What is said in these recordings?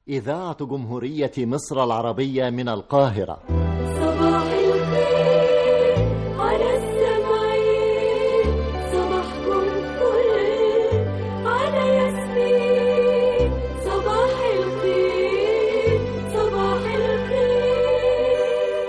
إذاعة جمهورية مصر العربية من القاهرة صباح الخير على السمعين صباحكم فل على ياسمين صباح الخير صباح الخير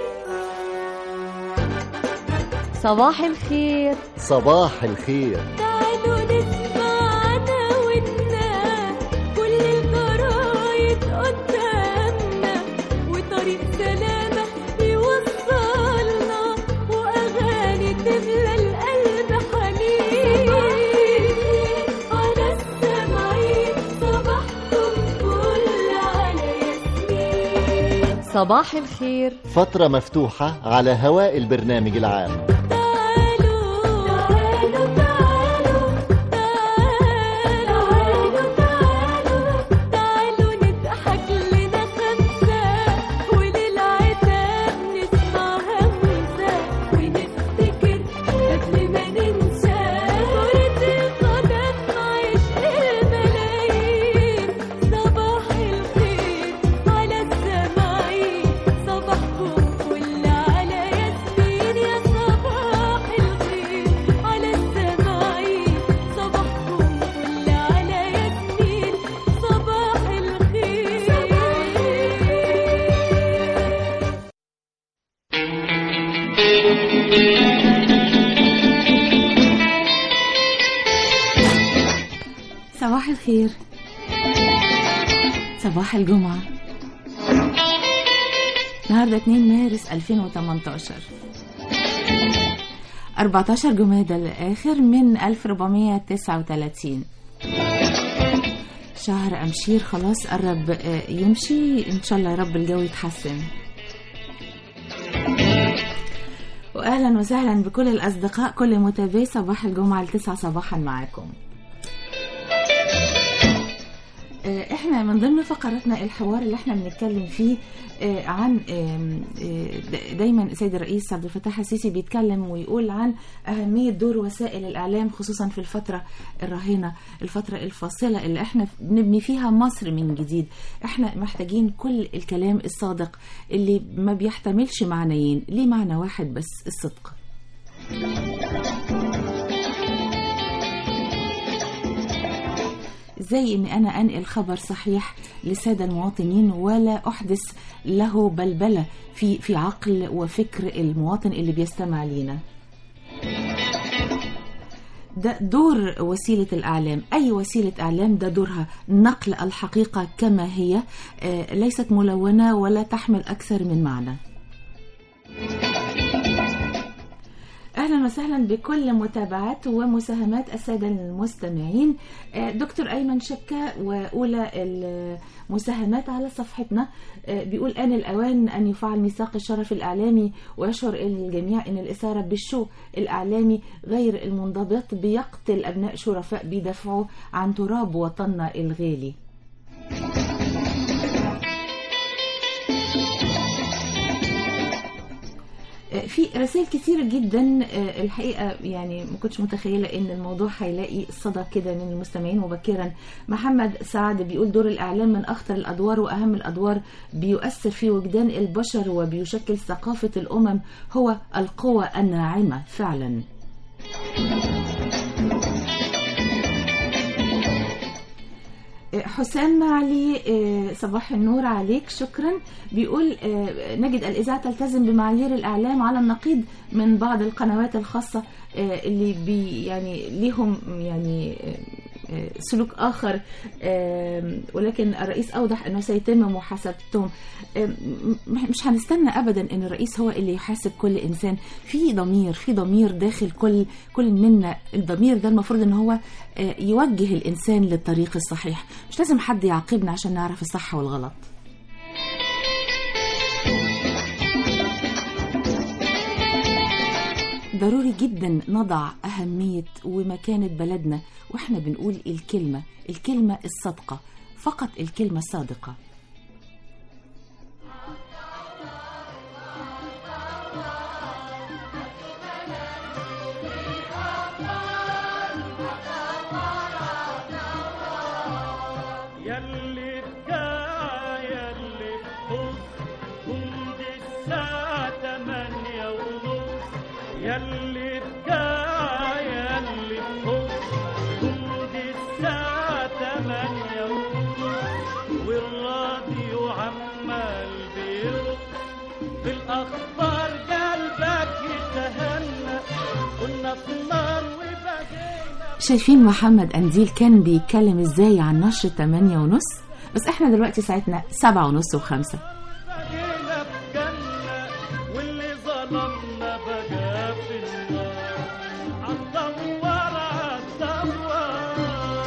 صباح الخير صباح الخير تعالوا نسمعنا ونا كل الجرايد قدامنا وطريق سلامة يوصلنا وأغاني تملى القلب حنين على السمعين صباحكم فل على ياسمين صباح الخير فترة مفتوحة على هواء البرنامج العام تعالوا تعالوا تعالوا تعالوا تعالوا تعالوا نضحك لنا خمسة وللعتاب نسمع همسة ونفتكر قبل ما ننسى كرة القدم عشق الملايين صباح الخير على السماعين صباحكم فل على ياسمين يا صباح الخير على السماعين صباحكم فل على ياسمين صباح الخير صباح الخير صباح الجمعة النهاردة 2 مارس 2018 14 جمادى الآخر من 1439 شهر أمشير خلاص قرب آه، يمشي إن شاء الله يا رب الجو يتحسن وأهلا وسهلا بكل الأصدقاء كل متابعي صباح الجمعة التسعة صباحا معاكم آه، احنا من ضمن فقراتنا الحوار اللي احنا بنتكلم فيه آه، عن آم، آه، دا- دايما السيد الرئيس عبد الفتاح السيسي بيتكلم ويقول عن اهميه دور وسائل الاعلام خصوصا في الفتره الراهنه الفتره الفاصله اللي احنا بنبني فيها مصر من جديد احنا محتاجين كل الكلام الصادق اللي ما بيحتملش معنيين ليه معنى واحد بس الصدق ازاي ان انا انقل خبر صحيح للساده المواطنين ولا احدث له بلبله في في عقل وفكر المواطن اللي بيستمع لينا ده دور وسيلة الإعلام أي وسيلة إعلام ده دورها نقل الحقيقة كما هي آه، ليست ملونة ولا تحمل أكثر من معنى اهلا وسهلا بكل متابعات ومساهمات الساده المستمعين آه، دكتور ايمن شكا واولى المساهمات على صفحتنا آه، بيقول ان الاوان ان يفعل ميثاق الشرف الاعلامي ويشعر الجميع ان الاثاره بالشو الاعلامي غير المنضبط بيقتل ابناء شرفاء بيدافعوا عن تراب وطننا الغالي في رسائل كتير جدا آه، الحقيقه يعني ما كنتش متخيله ان الموضوع هيلاقي صدى كده من المستمعين مبكرا محمد سعد بيقول دور الاعلام من اخطر الادوار واهم الادوار بيؤثر في وجدان البشر وبيشكل ثقافه الامم هو القوه الناعمه فعلا حسام علي آه، صباح النور عليك شكرا بيقول آه، نجد الإذاعة تلتزم بمعايير الإعلام على النقيض من بعض القنوات الخاصة آه، اللي بي يعني ليهم يعني آه، آه، سلوك آخر آه، ولكن الرئيس أوضح أنه سيتم محاسبتهم آه، م- مش هنستنى أبدا أن الرئيس هو اللي يحاسب كل إنسان في ضمير في ضمير داخل كل كل منا الضمير ده المفروض أن هو آه، يوجه الإنسان للطريق الصحيح مش لازم حد يعاقبنا عشان نعرف الصح والغلط ضروري جدا نضع أهمية ومكانة بلدنا وإحنا بنقول الكلمة الكلمة الصادقة فقط الكلمة الصادقة يلي تكاد يلي بكا يلي بحب جندي الساعة تمانية ونص والراديو عمال بيرقص بالأخبار قلبك يتهنى كنا في النار وبقينا شايفين محمد أنديل كان بيتكلم ازاي عن نشر 8 ونص بس احنا دلوقتي ساعتنا سبعة ونص وخمسة بقينا في جنة واللي ظلمنا بقى في النار عالدوار عالدوار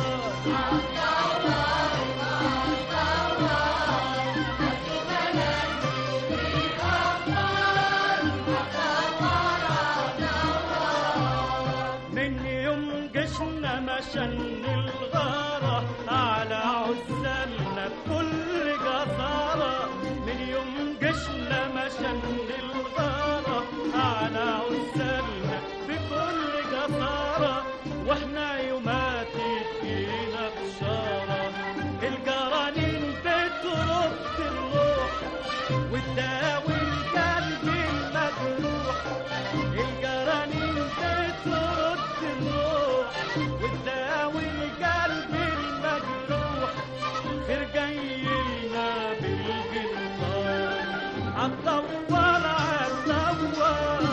من يوم جشنا مشن الغارة على عزلنا بكل جسارة من يوم جشنا مشن الغارة على عزلنا بكل جسارة واحنا يومات تجينا بشارة الجرانين بترد الروح وتداوي القلب المجروح الجرانين بترد الروح وتداوي القلب المجروح خير جاي لنا بالجنطار عالدوار عالدوار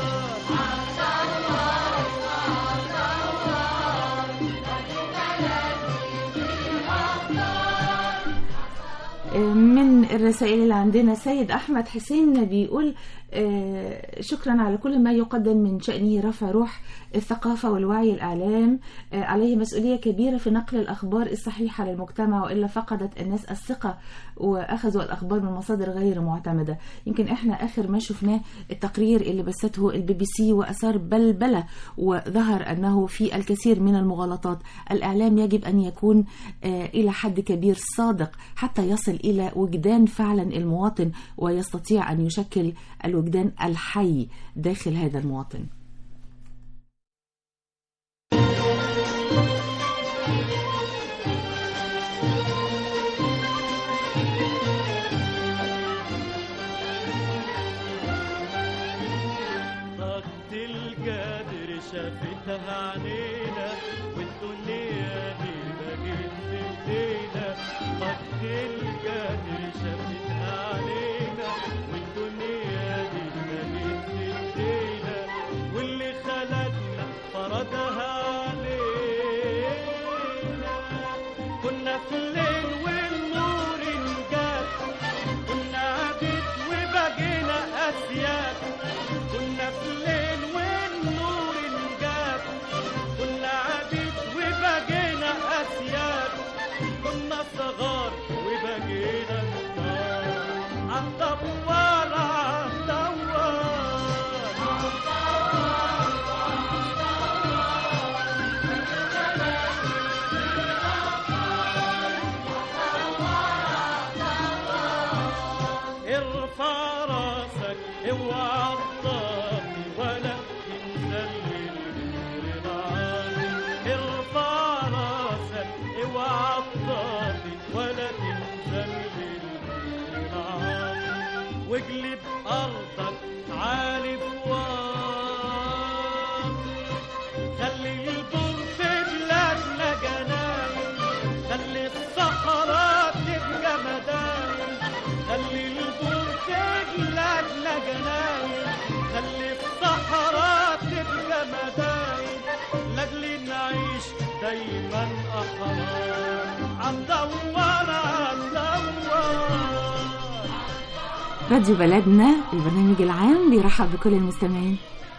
من الرسائل اللي عندنا سيد أحمد حسين بيقول آه، شكرا على كل ما يقدم من شأنه رفع روح الثقافة والوعي الإعلام آه، عليه مسؤولية كبيرة في نقل الأخبار الصحيحة للمجتمع وإلا فقدت الناس الثقة وأخذوا الأخبار من مصادر غير معتمدة يمكن إحنا آخر ما شفناه التقرير اللي بثته البي بي سي وأثار بلبلة وظهر أنه في الكثير من المغالطات الإعلام يجب أن يكون آه، إلى حد كبير صادق حتى يصل إلى وجدان فعلا المواطن ويستطيع أن يشكل الوجدان الحي داخل هذا المواطن ضغط القادر شافتها عنينا والدنيا دي بقت في ايدينا ضغط القادر شافتها علينا والدنيا دي بقت في ايدينا واللي خلقنا فرضها علينا كنا في الليل والنور انجاب كنا عبيد وبقينا اسياد كنا في الليل والنور انجاب كنا عبيد وبقينا اسياد كنا صغار وبقينا كبار عالدوار عالدوار ارفع راسك اوعى تطاطي ولا تنزل للنور العالي ارفع راسك اوعى تطاطي ولا تنزل للنور العالي واجلب ارضك عالي فوق خلي البر في بلادنا جناين خلي الصحراء تبقى مداين خلي البر في بلادنا جناين خلي الصحراء تبقى مداين لاجل نعيش دايما احرار عالدوار عالدوار راديو بلدنا البرنامج العام بيرحب بكل المستمعين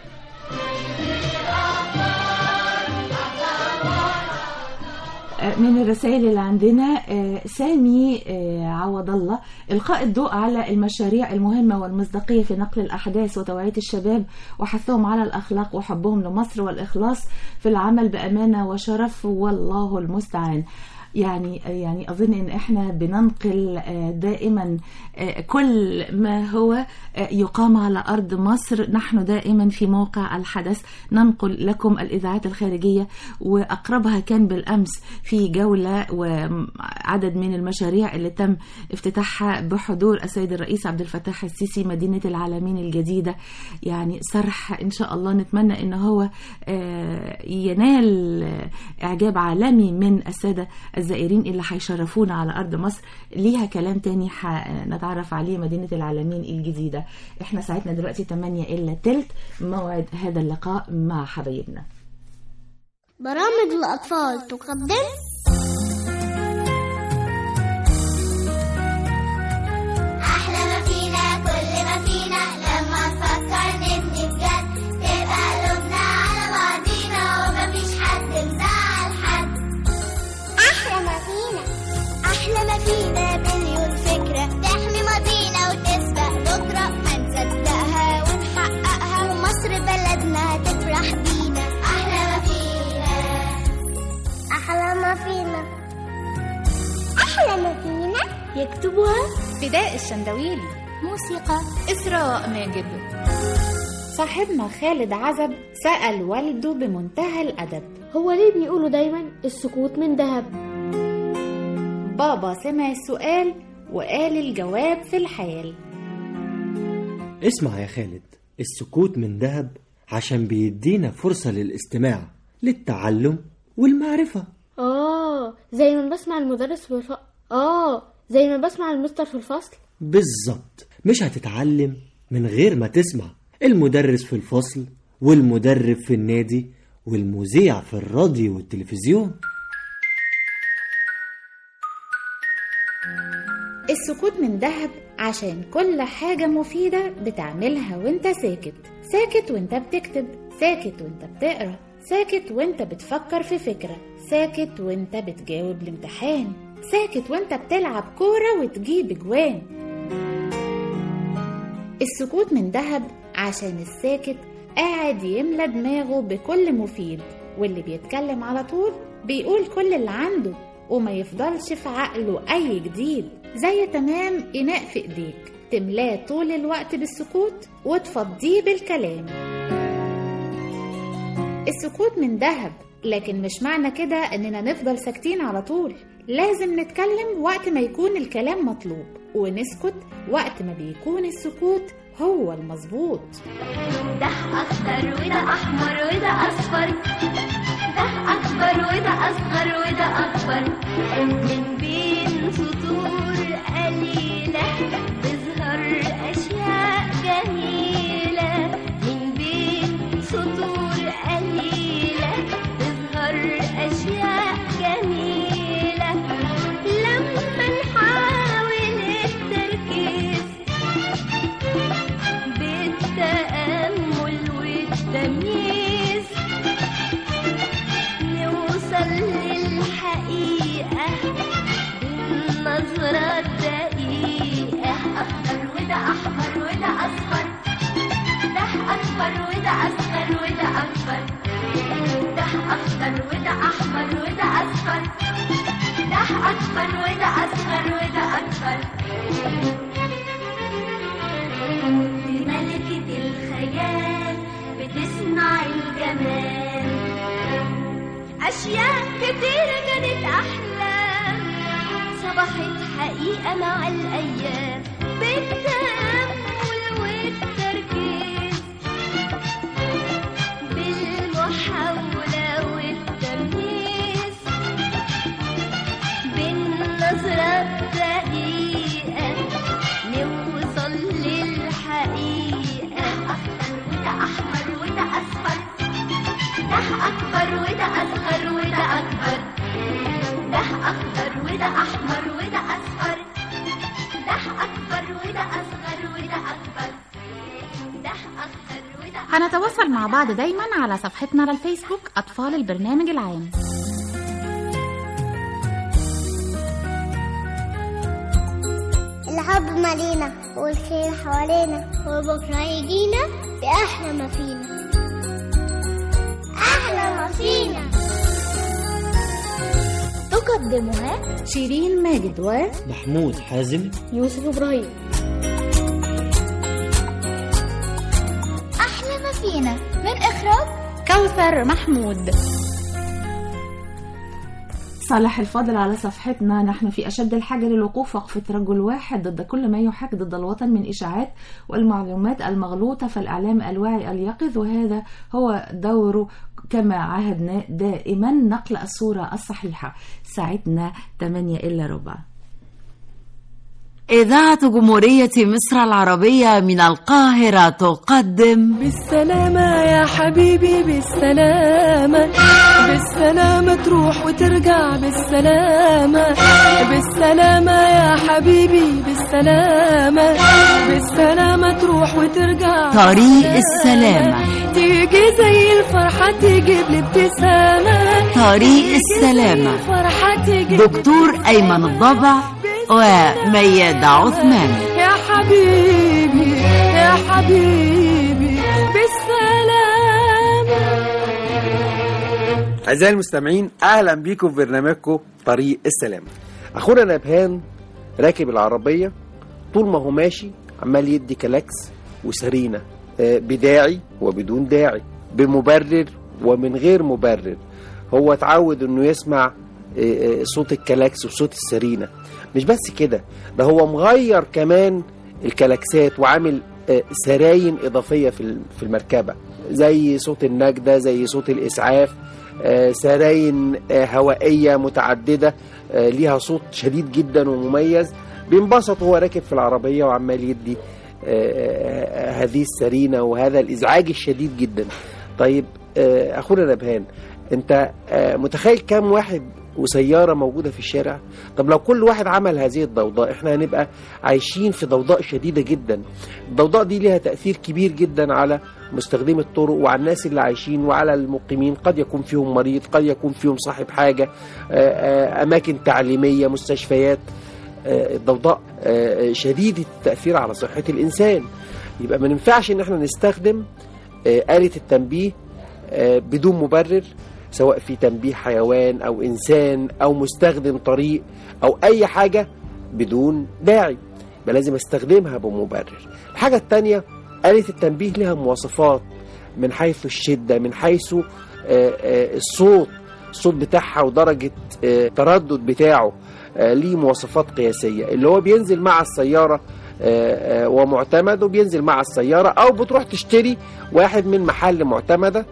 من الرسائل اللي عندنا آه، سامي آه، عوض الله إلقاء الضوء على المشاريع المهمة والمصداقية في نقل الأحداث وتوعية الشباب وحثهم على الأخلاق وحبهم لمصر والإخلاص في العمل بأمانة وشرف والله المستعان يعني يعني اظن ان احنا بننقل آه، دائما آه، كل ما هو آه، يقام على ارض مصر نحن دائما في موقع الحدث ننقل لكم الاذاعات الخارجيه واقربها كان بالامس في جوله وعدد من المشاريع اللي تم افتتاحها بحضور السيد الرئيس عبد الفتاح السيسي مدينه العالمين الجديده يعني صرح ان شاء الله نتمنى ان هو آه، ينال اعجاب عالمي من الساده الزائرين اللي هيشرفونا على ارض مصر ليها كلام تاني نتعرف عليه مدينه العالمين الجديده احنا ساعتنا دلوقتي 8 الا تلت موعد هذا اللقاء مع حبايبنا برامج الأطفال تقدم أحلى ما فينا كل ما فينا لما نفكر نبني بجد تبقى قلوبنا على بعضينا ومفيش حد مزعل حد أحلى ما فينا أحلى ما فينا مليون فكرة تحمي ماضينا وتسبق بكرة ما نصدقها ونحققها ومصر بلدنا هتفرح بينا أحلى ما فينا أحلى ما فينا أحلى ما فينا يكتبها فداء الشندويلي موسيقى إسراء ماجد صاحبنا خالد عزب سأل والده بمنتهى الأدب هو ليه بيقولوا دايما السكوت من ذهب بابا سمع السؤال وقال الجواب في الحال اسمع يا خالد السكوت من ذهب عشان بيدينا فرصة للاستماع للتعلم والمعرفة اه زي ما بسمع المدرس في الف... اه زي ما بسمع المستر في الفصل بالظبط مش هتتعلم من غير ما تسمع المدرس في الفصل والمدرب في النادي والمذيع في الراديو والتلفزيون السكوت من ذهب عشان كل حاجة مفيدة بتعملها وانت ساكت ساكت وانت بتكتب ساكت وانت بتقرا ساكت وانت بتفكر في فكرة ساكت وانت بتجاوب الامتحان ساكت وانت بتلعب كورة وتجيب جوان السكوت من ذهب عشان الساكت قاعد يملى دماغه بكل مفيد واللي بيتكلم على طول بيقول كل اللي عنده وما يفضلش في عقله أي جديد زي تمام إناء في إيديك تملاه طول الوقت بالسكوت وتفضيه بالكلام السكوت من ذهب لكن مش معنى كده إننا نفضل ساكتين على طول لازم نتكلم وقت ما يكون الكلام مطلوب ونسكت وقت ما بيكون السكوت هو المظبوط ده أخضر وده أحمر وده أصفر ده أكبر وده أصغر وده أكبر من بين سطور قليلة تظهر أشياء جميلة من بين سطور قليلة تظهر أشياء جميلة لما نحاول التركيز بالتأمل والتمييز نوصل للحقيقة بالنظرة الدقيقة أخضر وده أحمر وده أصفر ده أكبر وده أصغر وده أكبر ده أخضر وده أحمر وده أصفر ده أكبر وده أصغر وده أكبر دي ملكة الخيال بتصنع الجمال أشياء كتيرة كانت أحلام صبحت حقيقة مع الأيام بالتأمل والتركيز بالمحاولة والتمييز بالنظرة الدقيقة نوصل للحقيقة أخضر وده أحمر وده أصفر ده أكبر وده أصغر وده أكبر ده أخضر وده أحمر وده أصفر ده أكبر وده أصغر وده أكبر ده أخضر وده هنتواصل مع بعض دايما على صفحتنا على الفيسبوك أطفال البرنامج العام الحب مالينا والخير حوالينا وبكرة يجينا بأحلى ما فينا أحلى ما فينا يقدمها شيرين ماجد و محمود حازم يوسف إبراهيم أحلى ما فينا من إخراج كوثر محمود صالح الفاضل على صفحتنا نحن في أشد الحاجة للوقوف وقفة رجل واحد ضد كل ما يحاك ضد الوطن من إشاعات والمعلومات المغلوطة فالإعلام الواعي اليقظ وهذا هو دوره كما عهدنا دائما نقل الصورة الصحيحة ساعتنا 8 إلا ربع إذاعة جمهورية مصر العربية من القاهرة تقدم بالسلامة يا حبيبي بالسلامة بالسلامة تروح وترجع بالسلامة بالسلامة يا حبيبي بالسلامة بالسلامة تروح وترجع طريق السلامة تيجي زي الفرحة تجيب لي ابتسامة طريق السلامة فرحة تجيب دكتور أيمن الضبع وميادة عثمان يا حبيبي يا حبيبي بالسلامة أعزائي المستمعين أهلا بيكم في برنامجكم طريق السلام أخونا نبهان راكب العربية طول ما هو ماشي عمال يدي كلاكس وسرينة آه، بداعي وبدون داعي بمبرر ومن غير مبرر هو اتعود انه يسمع آه، آه، صوت الكلاكس وصوت السرينة مش بس كده ده هو مغير كمان الكلاكسات وعامل آه، سراين إضافية في ال- في المركبة زي صوت النجدة زي صوت الإسعاف آه، سراين آه، هوائية متعددة آه، ليها صوت شديد جدا ومميز بينبسط وهو راكب في العربية وعمال يدي آه، آه، هذه السرينة وهذا الإزعاج الشديد جدا طيب آه، أخونا نبهان أنت آه، متخيل كام واحد وسيارة موجودة في الشارع طب لو كل واحد عمل هذه الضوضاء احنا هنبقى عايشين في ضوضاء شديدة جدا الضوضاء دي ليها تأثير كبير جدا على مستخدمي الطرق وعلى الناس اللي عايشين وعلى المقيمين قد يكون فيهم مريض قد يكون فيهم صاحب حاجة آه، آه، أماكن تعليمية مستشفيات آه، الضوضاء آه، شديد التأثير على صحة الإنسان يبقى ما ينفعش إن احنا نستخدم آه، آلة التنبيه آه، بدون مبرر سواء في تنبيه حيوان أو إنسان أو مستخدم طريق أو أي حاجة بدون داعي يبقى لازم استخدمها بمبرر الحاجة التانية آلة التنبيه لها مواصفات من حيث الشدة من حيث آه، آه، الصوت الصوت بتاعها ودرجة آه، التردد بتاعه آه، ليه مواصفات قياسية اللي هو بينزل مع السيارة آه، آه، ومعتمد وبينزل مع السيارة أو بتروح تشتري واحد من محل معتمدة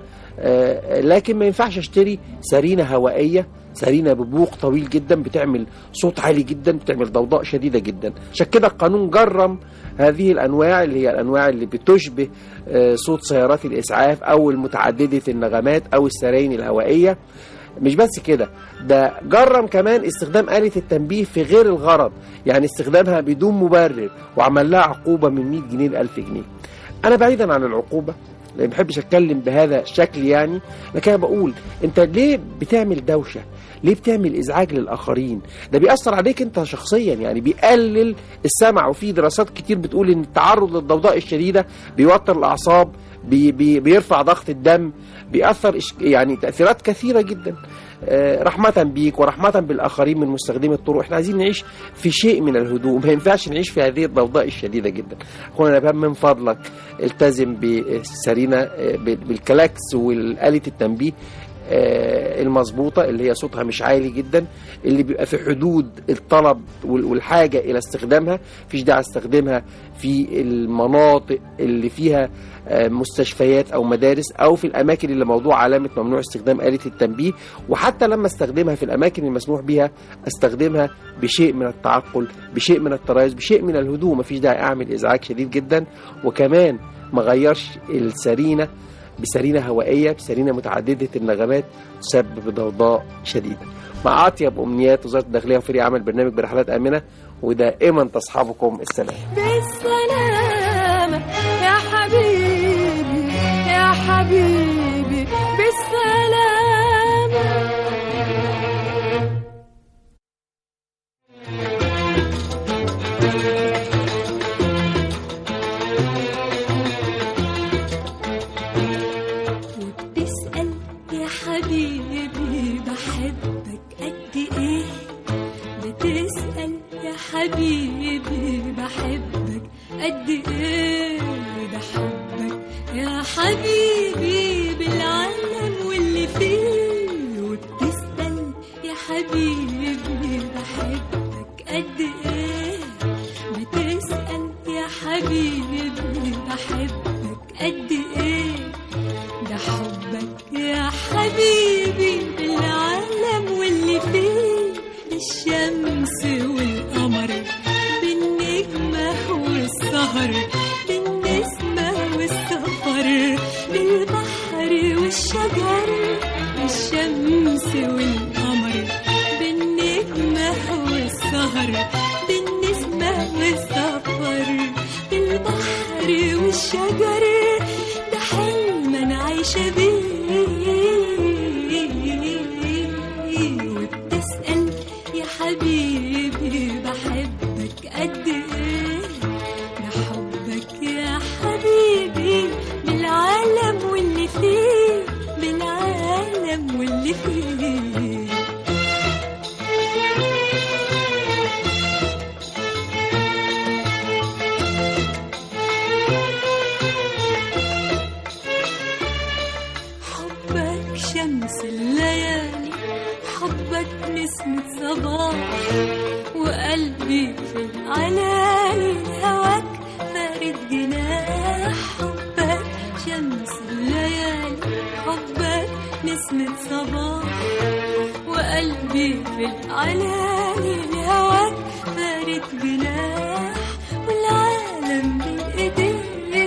آه، لكن ما ينفعش اشتري سرينة هوائية سرينة ببوق طويل جدا بتعمل صوت عالي جدا بتعمل ضوضاء شديدة جدا عشان كده القانون جرم هذه الأنواع اللي هي الأنواع اللي بتشبه آه، صوت سيارات الإسعاف أو المتعددة النغمات أو السراين الهوائية مش بس كده ده جرم كمان استخدام آلة التنبيه في غير الغرض يعني استخدامها بدون مبرر وعمل لها عقوبة من 100 جنيه ل 1000 جنيه أنا بعيدا عن العقوبة ما بحبش اتكلم بهذا الشكل يعني لكن انا بقول انت ليه بتعمل دوشه ليه بتعمل ازعاج للاخرين ده بيأثر عليك انت شخصيا يعني بيقلل السمع وفي دراسات كتير بتقول ان التعرض للضوضاء الشديده بيوتر الاعصاب بي بي بيرفع ضغط الدم بيأثر إش- يعني تأثيرات كثيرة جدا آه، رحمة بيك ورحمة بالآخرين من مستخدمي الطرق احنا عايزين نعيش في شيء من الهدوء ما ينفعش نعيش في هذه الضوضاء الشديدة جدا أخونا نبهان من فضلك التزم بالسرينة آه، بال- بالكلاكس والآلة التنبيه آه، المظبوطة اللي هي صوتها مش عالي جدا اللي بيبقى في حدود الطلب وال- والحاجة إلى استخدامها مفيش داعي استخدمها في المناطق اللي فيها آه، مستشفيات أو مدارس أو في الأماكن اللي موضوع علامة ممنوع استخدام آلة التنبيه وحتى لما استخدمها في الأماكن المسموح بها استخدمها بشيء من التعقل بشيء من التريث بشيء من الهدوء مفيش داعي أعمل إزعاج شديد جدا وكمان ما غيرش السرينة بسرينة هوائية بسرينة متعددة النغمات تسبب ضوضاء شديدة مع أطيب أمنيات وزارة الداخلية وفريق عمل برنامج برحلات آمنة ودائما تصحبكم السلام بالسلامة يا حبيبي يا حبيبي بالسلامة وبتسأل يا حبيبي بحبك قد ايه قد ايه ده حبك يا حبيبي بالعالم واللي فيه وبتسأل يا حبيبي بحبك قد ايه بتسأل يا حبيبي بحبك قد ايه ده حبك يا حبيبي بالعالم واللي فيه الشمس والقمر بالنجمة والسهر بالنسمة والسفر بالبحر والشجر الشمس والقمر بالنجمة والسهر بالنسمة والسفر بالبحر والشجر ده حلم انا عايشة بيه وبتسأل يا حبيبي بحبك قد ايه ده حبك يا حبيبي بالعالم واللي فيه بالعالم واللي فيه حبك شمس الليالي حبك نسمة صباح وقلبي في العلالي هواك فارد جناح حبك شمس الليالي حبك نسمة صباح وقلبي في العلالي هواك فارد جناح والعالم بين ايديك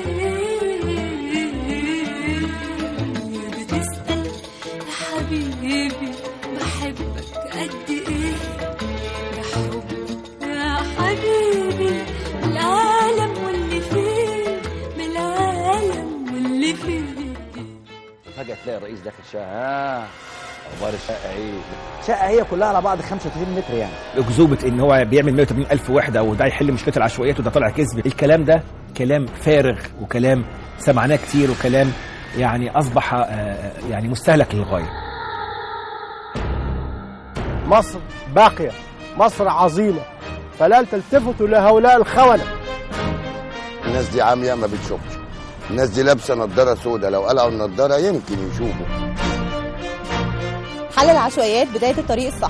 بتسأل يا حبيبي بحبك قد ايه بحبك يا حبيبي بالعالم واللي فيه بالعالم واللي فيه فجأة تلاقي الرئيس داخل شقة ها أخبار الشقة إيه؟ شقه هي كلها على بعض 35 متر يعني اكذوبه ان هو بيعمل 180 الف وحده وده يحل مشكله العشوائيات وده طالع كذب الكلام ده كلام فارغ وكلام سمعناه كتير وكلام يعني اصبح آه، يعني مستهلك للغايه مصر باقية مصر عظيمة فلا تلتفتوا لهؤلاء الخونة الناس دي عامية ما بتشوفش الناس دي لابسة نضارة سودة لو قلعوا النضارة يمكن يشوفوا حل العشوائيات بداية الطريق الصح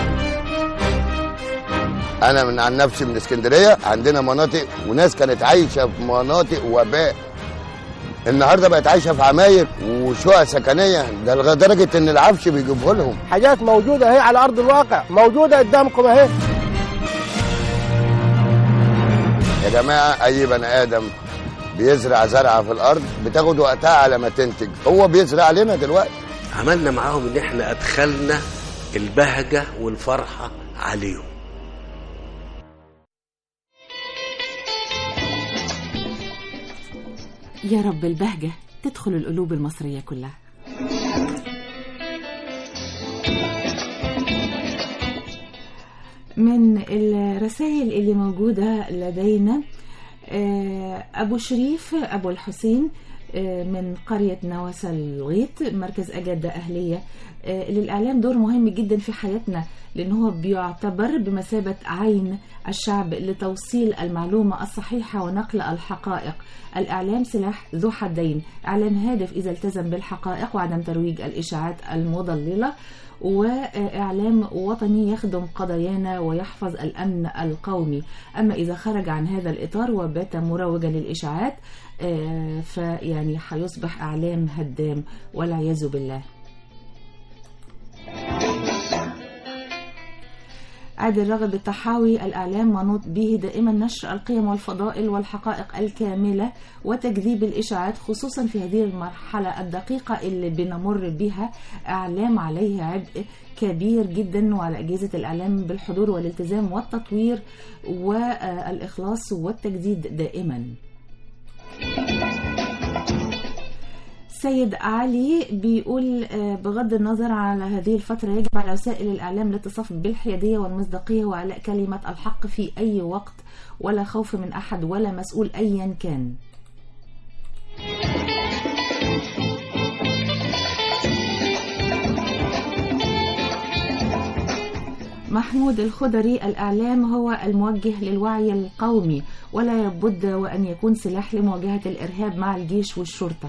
أنا من عن نفسي من اسكندرية عندنا مناطق وناس كانت عايشة في مناطق وباء النهارده بقت عايشة في عماير وشقق سكنية ده لدرجة إن العفش بيجيبه لهم حاجات موجودة اهي على أرض الواقع موجودة قدامكم اهي يا جماعة أي بني آدم بيزرع زرعة في الأرض بتاخد وقتها على ما تنتج هو بيزرع لنا دلوقتي عملنا معاهم ان احنا ادخلنا البهجه والفرحه عليهم يا رب البهجة تدخل القلوب المصرية كلها من الرسائل اللي موجودة لدينا آه، أبو شريف أبو الحسين آه، من قرية نواسة الغيط مركز أجدة أهلية آه، للإعلام دور مهم جدا في حياتنا لأن هو بيعتبر بمثابة عين الشعب لتوصيل المعلومة الصحيحة ونقل الحقائق الإعلام سلاح ذو حدين إعلام هادف إذا التزم بالحقائق وعدم ترويج الإشاعات المضللة وإعلام وطني يخدم قضايانا ويحفظ الأمن القومي أما إذا خرج عن هذا الإطار وبات مروجا للإشاعات آه، فيعني هيصبح إعلام هدام والعياذ بالله عادل رغب الطحاوي الإعلام منوط به دائما نشر القيم والفضائل والحقائق الكاملة وتكذيب الإشاعات خصوصا في هذه المرحلة الدقيقة اللي بنمر بها إعلام عليه عبء كبير جدا وعلى أجهزة الإعلام بالحضور والالتزام والتطوير والإخلاص والتجديد دائما سيد علي بيقول آه، بغض النظر على هذه الفترة يجب على وسائل الإعلام الاتصاف بالحيادية والمصداقية وعلاء كلمة الحق في أي وقت ولا خوف من أحد ولا مسؤول أيا كان محمود الخضري الإعلام هو الموجه للوعي القومي ولا يبد وأن يكون سلاح لمواجهة الإرهاب مع الجيش والشرطة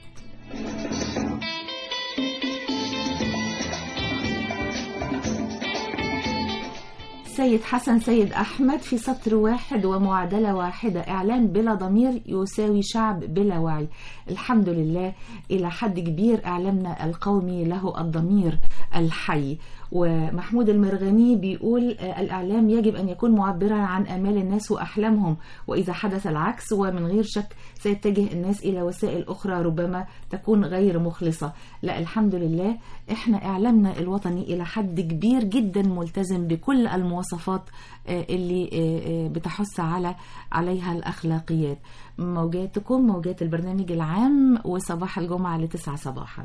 سيد حسن سيد أحمد في سطر واحد ومعادلة واحدة إعلام بلا ضمير يساوي شعب بلا وعي الحمد لله إلى حد كبير إعلامنا القومي له الضمير الحي ومحمود المرغني بيقول آه، الإعلام يجب أن يكون معبرا عن آمال الناس وأحلامهم وإذا حدث العكس ومن غير شك سيتجه الناس إلى وسائل أخرى ربما تكون غير مخلصة لا الحمد لله إحنا إعلامنا الوطني إلى حد كبير جدا ملتزم بكل المواصفات آه، اللي آه، آه، بتحث على عليها الأخلاقيات موجاتكم موجات البرنامج العام وصباح الجمعة لتسعة صباحا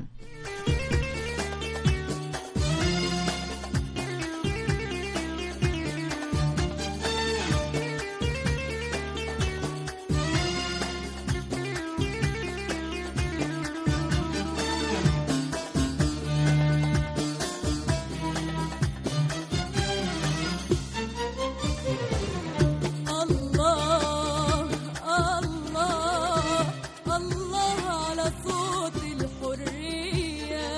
الله الله الله على صوت الحرية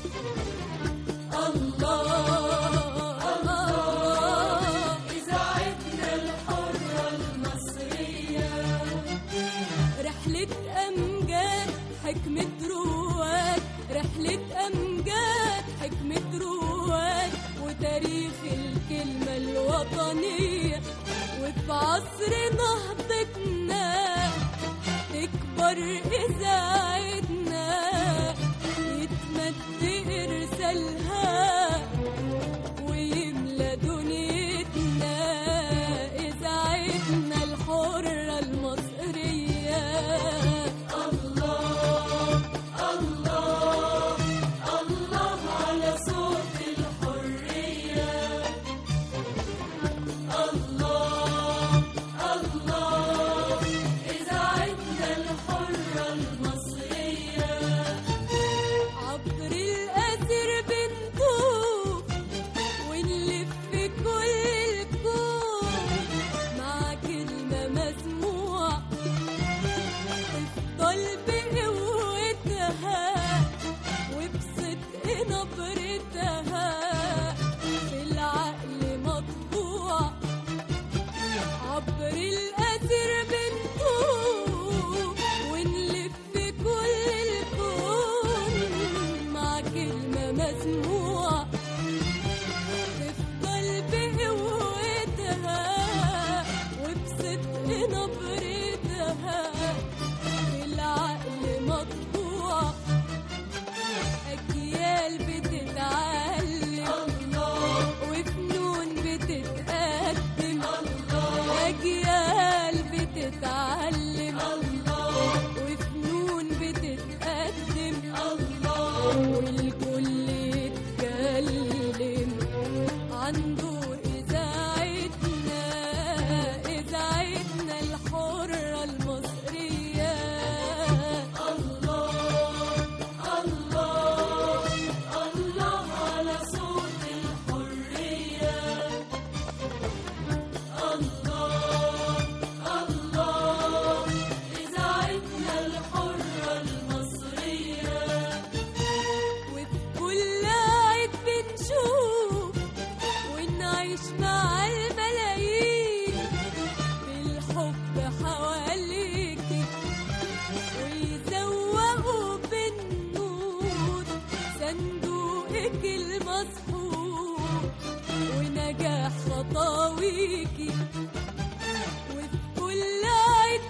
الله الله إذاعتنا الحرة المصرية رحلة أمجاد حكمة رواد رحلة أمجاد حكمة رواد وتاريخ الكلمة الوطنية وفي عصر نهضتنا تكبر إذاعتنا يتمد إرسالها ويملى دنيتنا إذاعتنا الحرة المصرية الله الله الله على صوت الحرية الله الله إذاعتنا الحرة المصرية عبر الأثر بنطوف ونلف كل الكون مع كلمة مسموعة تفضل بقوتها وبصدق نبرتها في العقل مطبوع عبر الأثر بنطوف ونلف كل الكون مع كلمة مسموعة تفضل بقوتها وبصدق نبرتها في العقل مطبوع أجيال بتتعلم وفنون بتتقدم أجيال بتتعلم وفنون بتتقدم والكل يتكلم عن دور إذاعتنا إذاعتنا الحرة المصرية الله الله الله على صوت الحرية الله الله إذاعتنا الحرة المصرية وفي كل عيد بنشوف ونعيش مع الملايين بالحب حواليكي ويزوقوا بالنور صندوقك المسحور ونجاح خطاويكي وفي كل عيد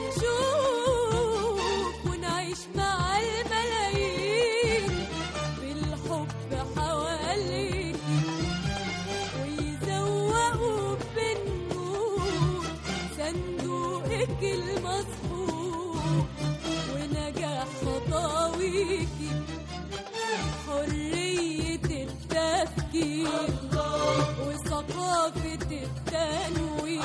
بنشوف ونعيش مع الملايين بالحب حواليكي ويزوقوا بالنور صندوقك المسحور ونجاح خطاويكي حرية التفكير وثقافة التنوير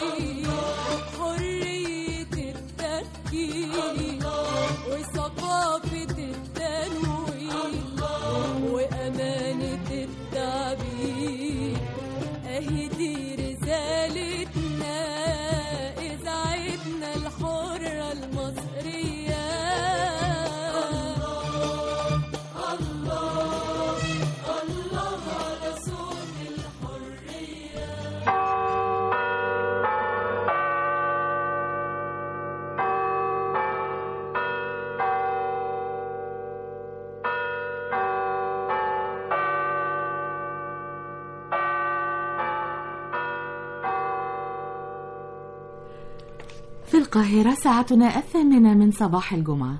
القاهرة ساعتنا الثامنة من صباح الجمعة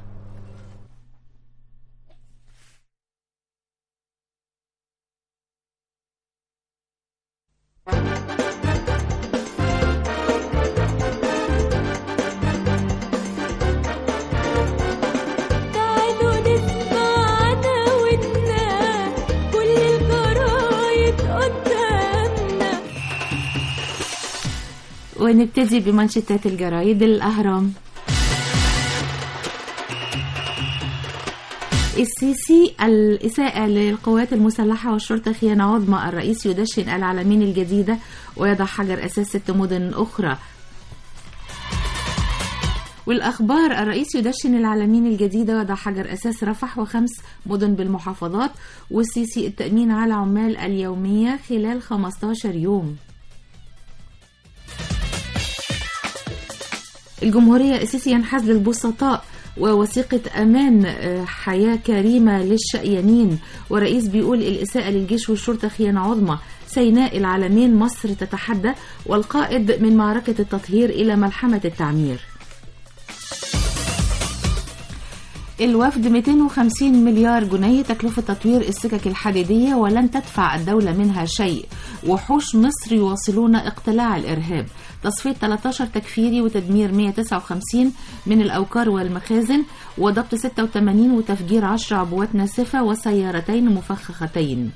تعالوا نسمع عداوتنا كل الجرايد قدامنا ونبتدي بمانشيتات الجرايد الأهرام السيسي الإساءة للقوات المسلحة والشرطة خيانة عظمى الرئيس يدشن العلمين الجديدة ويضع حجر أساس ست مدن أخرى والأخبار الرئيس يدشن العلمين الجديدة ويضع حجر أساس رفح وخمس مدن بالمحافظات والسيسي التأمين على عمال اليومية خلال 15 يوم الجمهورية السيسي ينحاز للبسطاء ووثيقة أمان آه، حياة كريمة للشقيانين ورئيس بيقول الإساءة للجيش والشرطة خيانة عظمى سيناء العالمين مصر تتحدى والقائد من معركة التطهير إلى ملحمة التعمير الوفد 250 مليار جنيه تكلفة تطوير السكك الحديدية ولن تدفع الدولة منها شيء وحوش مصر يواصلون اقتلاع الإرهاب تصفية 13 تكفيري وتدمير 159 من الأوكار والمخازن وضبط 86 وتفجير 10 عبوات ناسفة وسيارتين مفخختين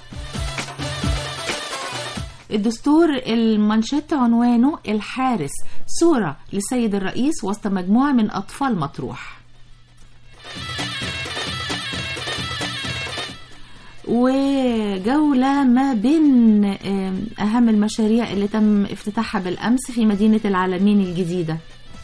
الدستور المانشيت عنوانه الحارس صورة لسيد الرئيس وسط مجموعة من أطفال مطروح وجولة ما بين آم، أهم المشاريع اللي تم افتتاحها بالأمس في مدينة العالمين الجديدة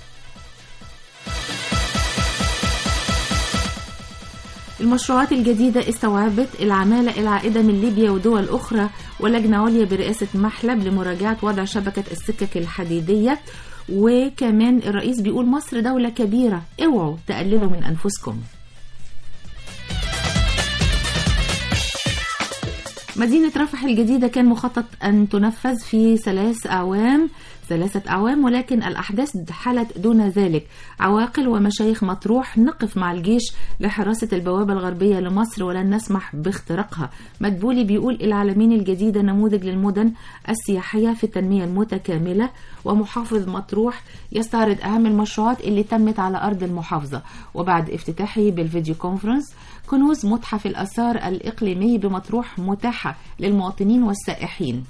المشروعات الجديدة استوعبت العمالة العائدة من ليبيا ودول أخرى ولجنة عليا برئاسة محلب لمراجعة وضع شبكة السكك الحديدية وكمان الرئيس بيقول مصر دولة كبيرة اوعوا تقللوا من أنفسكم مدينة رفح الجديدة كان مخطط أن تنفذ في ثلاث أعوام ثلاثة أعوام ولكن الأحداث حلت دون ذلك عواقل ومشايخ مطروح نقف مع الجيش لحراسة البوابة الغربية لمصر ولن نسمح باختراقها مدبولي بيقول العالمين الجديدة نموذج للمدن السياحية في التنمية المتكاملة ومحافظ مطروح يستعرض أهم المشروعات اللي تمت على أرض المحافظة وبعد افتتاحه بالفيديو كونفرنس كنوز متحف الآثار الإقليمي بمطروح متاحة للمواطنين والسائحين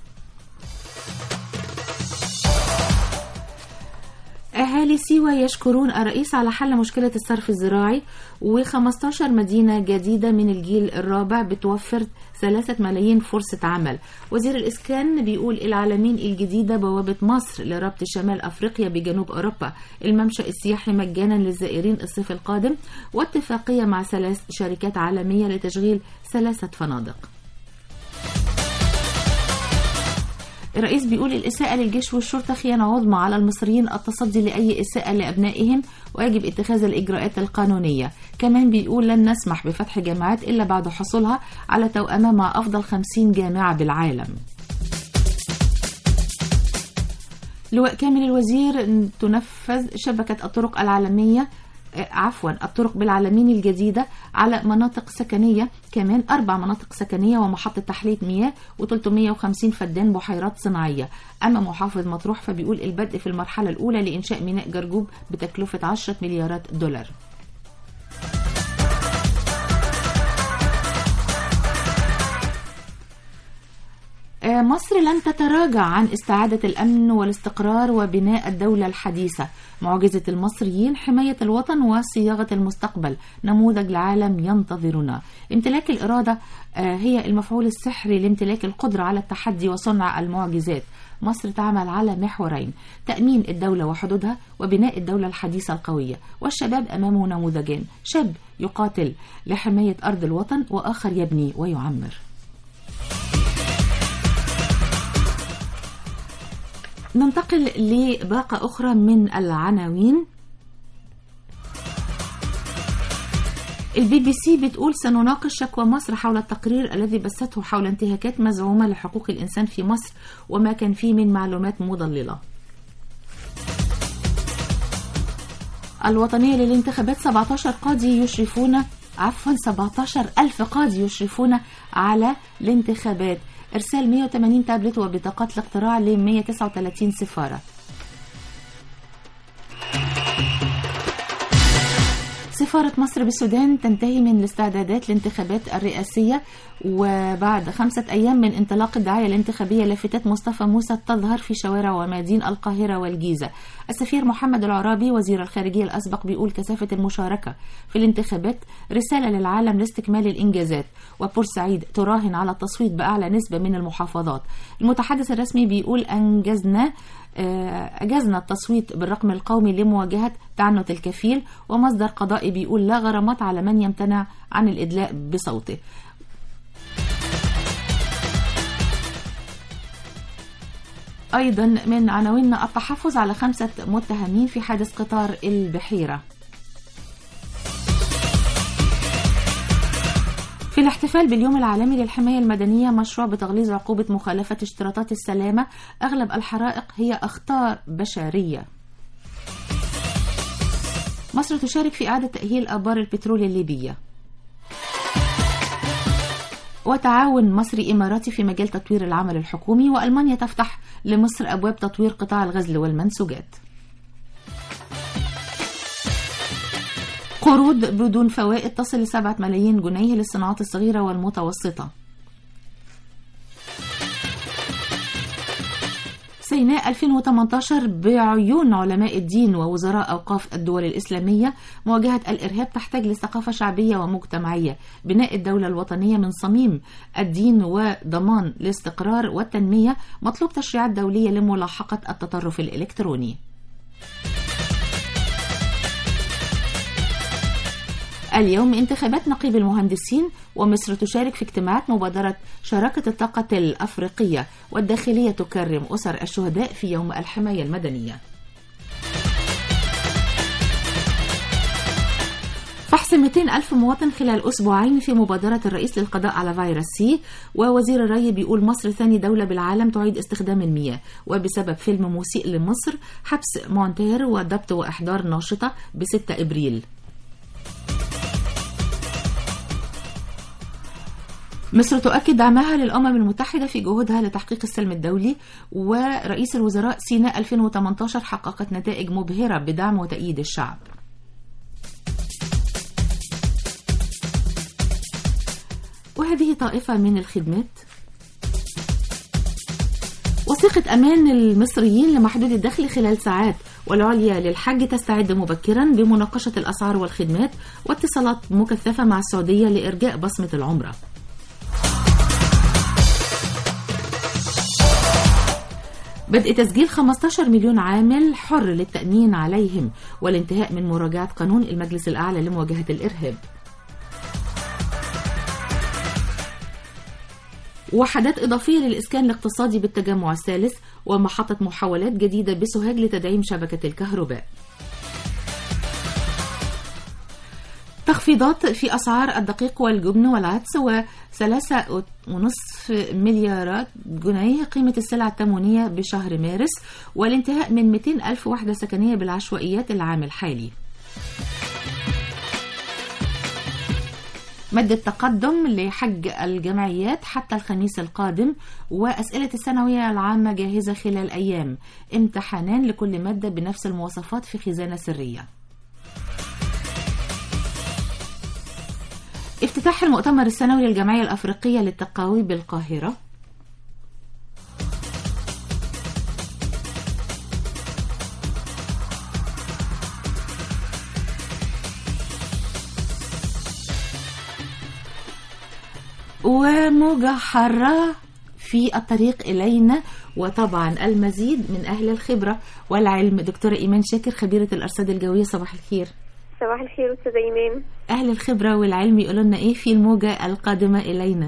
أهالي سيوة يشكرون الرئيس على حل مشكلة الصرف الزراعي و15 مدينة جديدة من الجيل الرابع بتوفر ثلاثة ملايين فرصة عمل وزير الإسكان بيقول العالمين الجديدة بوابة مصر لربط شمال أفريقيا بجنوب أوروبا الممشى السياحي مجانا للزائرين الصيف القادم واتفاقية مع ثلاث شركات عالمية لتشغيل ثلاثة فنادق الرئيس بيقول الإساءة للجيش والشرطة خيانة عظمى على المصريين التصدي لأي إساءة لأبنائهم ويجب اتخاذ الإجراءات القانونية كمان بيقول لن نسمح بفتح جامعات إلا بعد حصولها على توأمة مع أفضل 50 جامعة بالعالم لواء كامل الوزير تنفذ شبكة الطرق العالمية آه، عفوا الطرق بالعالمين الجديدة على مناطق سكنية كمان أربع مناطق سكنية ومحطة تحلية مياه و350 فدان بحيرات صناعية أما محافظ مطروح فبيقول البدء في المرحلة الأولى لإنشاء ميناء جرجوب بتكلفة 10 مليارات دولار آه، مصر لن تتراجع عن استعادة الأمن والاستقرار وبناء الدولة الحديثة معجزة المصريين حماية الوطن وصياغة المستقبل نموذج العالم ينتظرنا امتلاك الإرادة آه، هي المفعول السحري لامتلاك القدرة على التحدي وصنع المعجزات مصر تعمل على محورين تأمين الدولة وحدودها وبناء الدولة الحديثة القوية والشباب أمامه نموذجين شاب يقاتل لحماية أرض الوطن وآخر يبني ويعمر ننتقل لباقة أخرى من العناوين البي بي سي بتقول سنناقش شكوى مصر حول التقرير الذي بثته حول انتهاكات مزعومة لحقوق الإنسان في مصر وما كان فيه من معلومات مضللة الوطنية للانتخابات 17 قاضي يشرفون عفوا 17 ألف قاضي يشرفون على الانتخابات إرسال 180 تابلت وبطاقات الاقتراع ل 139 سفارة سفارة مصر بالسودان تنتهي من الاستعدادات للانتخابات الرئاسية وبعد خمسة أيام من انطلاق الدعاية الانتخابية لافتات مصطفى موسى تظهر في شوارع وميادين القاهرة والجيزة السفير محمد العرابي وزير الخارجية الأسبق بيقول كثافة المشاركة في الانتخابات رسالة للعالم لاستكمال الإنجازات وبورسعيد تراهن على التصويت بأعلى نسبة من المحافظات المتحدث الرسمي بيقول أنجزنا آه، أجزنا التصويت بالرقم القومي لمواجهة تعنت الكفيل ومصدر قضائي بيقول لا غرامات على من يمتنع عن الإدلاء بصوته أيضا من عناويننا التحفظ على خمسة متهمين في حادث قطار البحيرة في الاحتفال باليوم العالمي للحماية المدنية مشروع بتغليظ عقوبة مخالفة اشتراطات السلامة أغلب الحرائق هي أخطار بشرية مصر تشارك في إعادة تأهيل آبار البترول الليبية وتعاون مصري إماراتي في مجال تطوير العمل الحكومي وألمانيا تفتح لمصر أبواب تطوير قطاع الغزل والمنسوجات قروض بدون فوائد تصل لسبعة ملايين جنيه للصناعات الصغيرة والمتوسطة سيناء 2018 بعيون علماء الدين ووزراء أوقاف الدول الإسلامية مواجهة الإرهاب تحتاج لثقافة شعبية ومجتمعية بناء الدولة الوطنية من صميم الدين وضمان الاستقرار والتنمية مطلوب تشريعات دولية لملاحقة التطرف الإلكتروني اليوم انتخابات نقيب المهندسين ومصر تشارك في اجتماعات مبادرة شراكة الطاقة الأفريقية والداخلية تكرم أسر الشهداء في يوم الحماية المدنية فحص 200 ألف مواطن خلال أسبوعين في مبادرة الرئيس للقضاء على فيروس سي ووزير الري بيقول مصر ثاني دولة بالعالم تعيد استخدام المياه وبسبب فيلم مسيء لمصر حبس مونتير وضبط وإحضار ناشطة ب 6 إبريل مصر تؤكد دعمها للأمم المتحدة في جهودها لتحقيق السلم الدولي ورئيس الوزراء سيناء 2018 حققت نتائج مبهرة بدعم وتأييد الشعب وهذه طائفة من الخدمات وثيقة أمان المصريين لمحدود الدخل خلال ساعات والعليا للحج تستعد مبكرا بمناقشة الأسعار والخدمات واتصالات مكثفة مع السعودية لإرجاء بصمة العمرة بدء تسجيل 15 مليون عامل حر للتأمين عليهم والانتهاء من مراجعة قانون المجلس الأعلى لمواجهة الإرهاب وحدات إضافية للإسكان الاقتصادي بالتجمع الثالث ومحطة محاولات جديدة بسوهاج لتدعيم شبكة الكهرباء تخفيضات في أسعار الدقيق والجبن والعدس وثلاثة ونصف مليارات جنيه قيمة السلع التموينية بشهر مارس والانتهاء من 200 ألف وحدة سكنية بالعشوائيات العام الحالي مد التقدم لحج الجمعيات حتى الخميس القادم وأسئلة الثانوية العامة جاهزة خلال أيام امتحانان لكل مادة بنفس المواصفات في خزانة سرية افتتاح المؤتمر السنوي للجمعية الأفريقية للتقاوي بالقاهرة وموجة حارة في الطريق إلينا وطبعا المزيد من أهل الخبرة والعلم دكتورة إيمان شاكر خبيرة الأرصاد الجوية صباح الخير صباح الخير أستاذ إيمان أهل الخبرة والعلم يقولوا لنا إيه في الموجة القادمة إلينا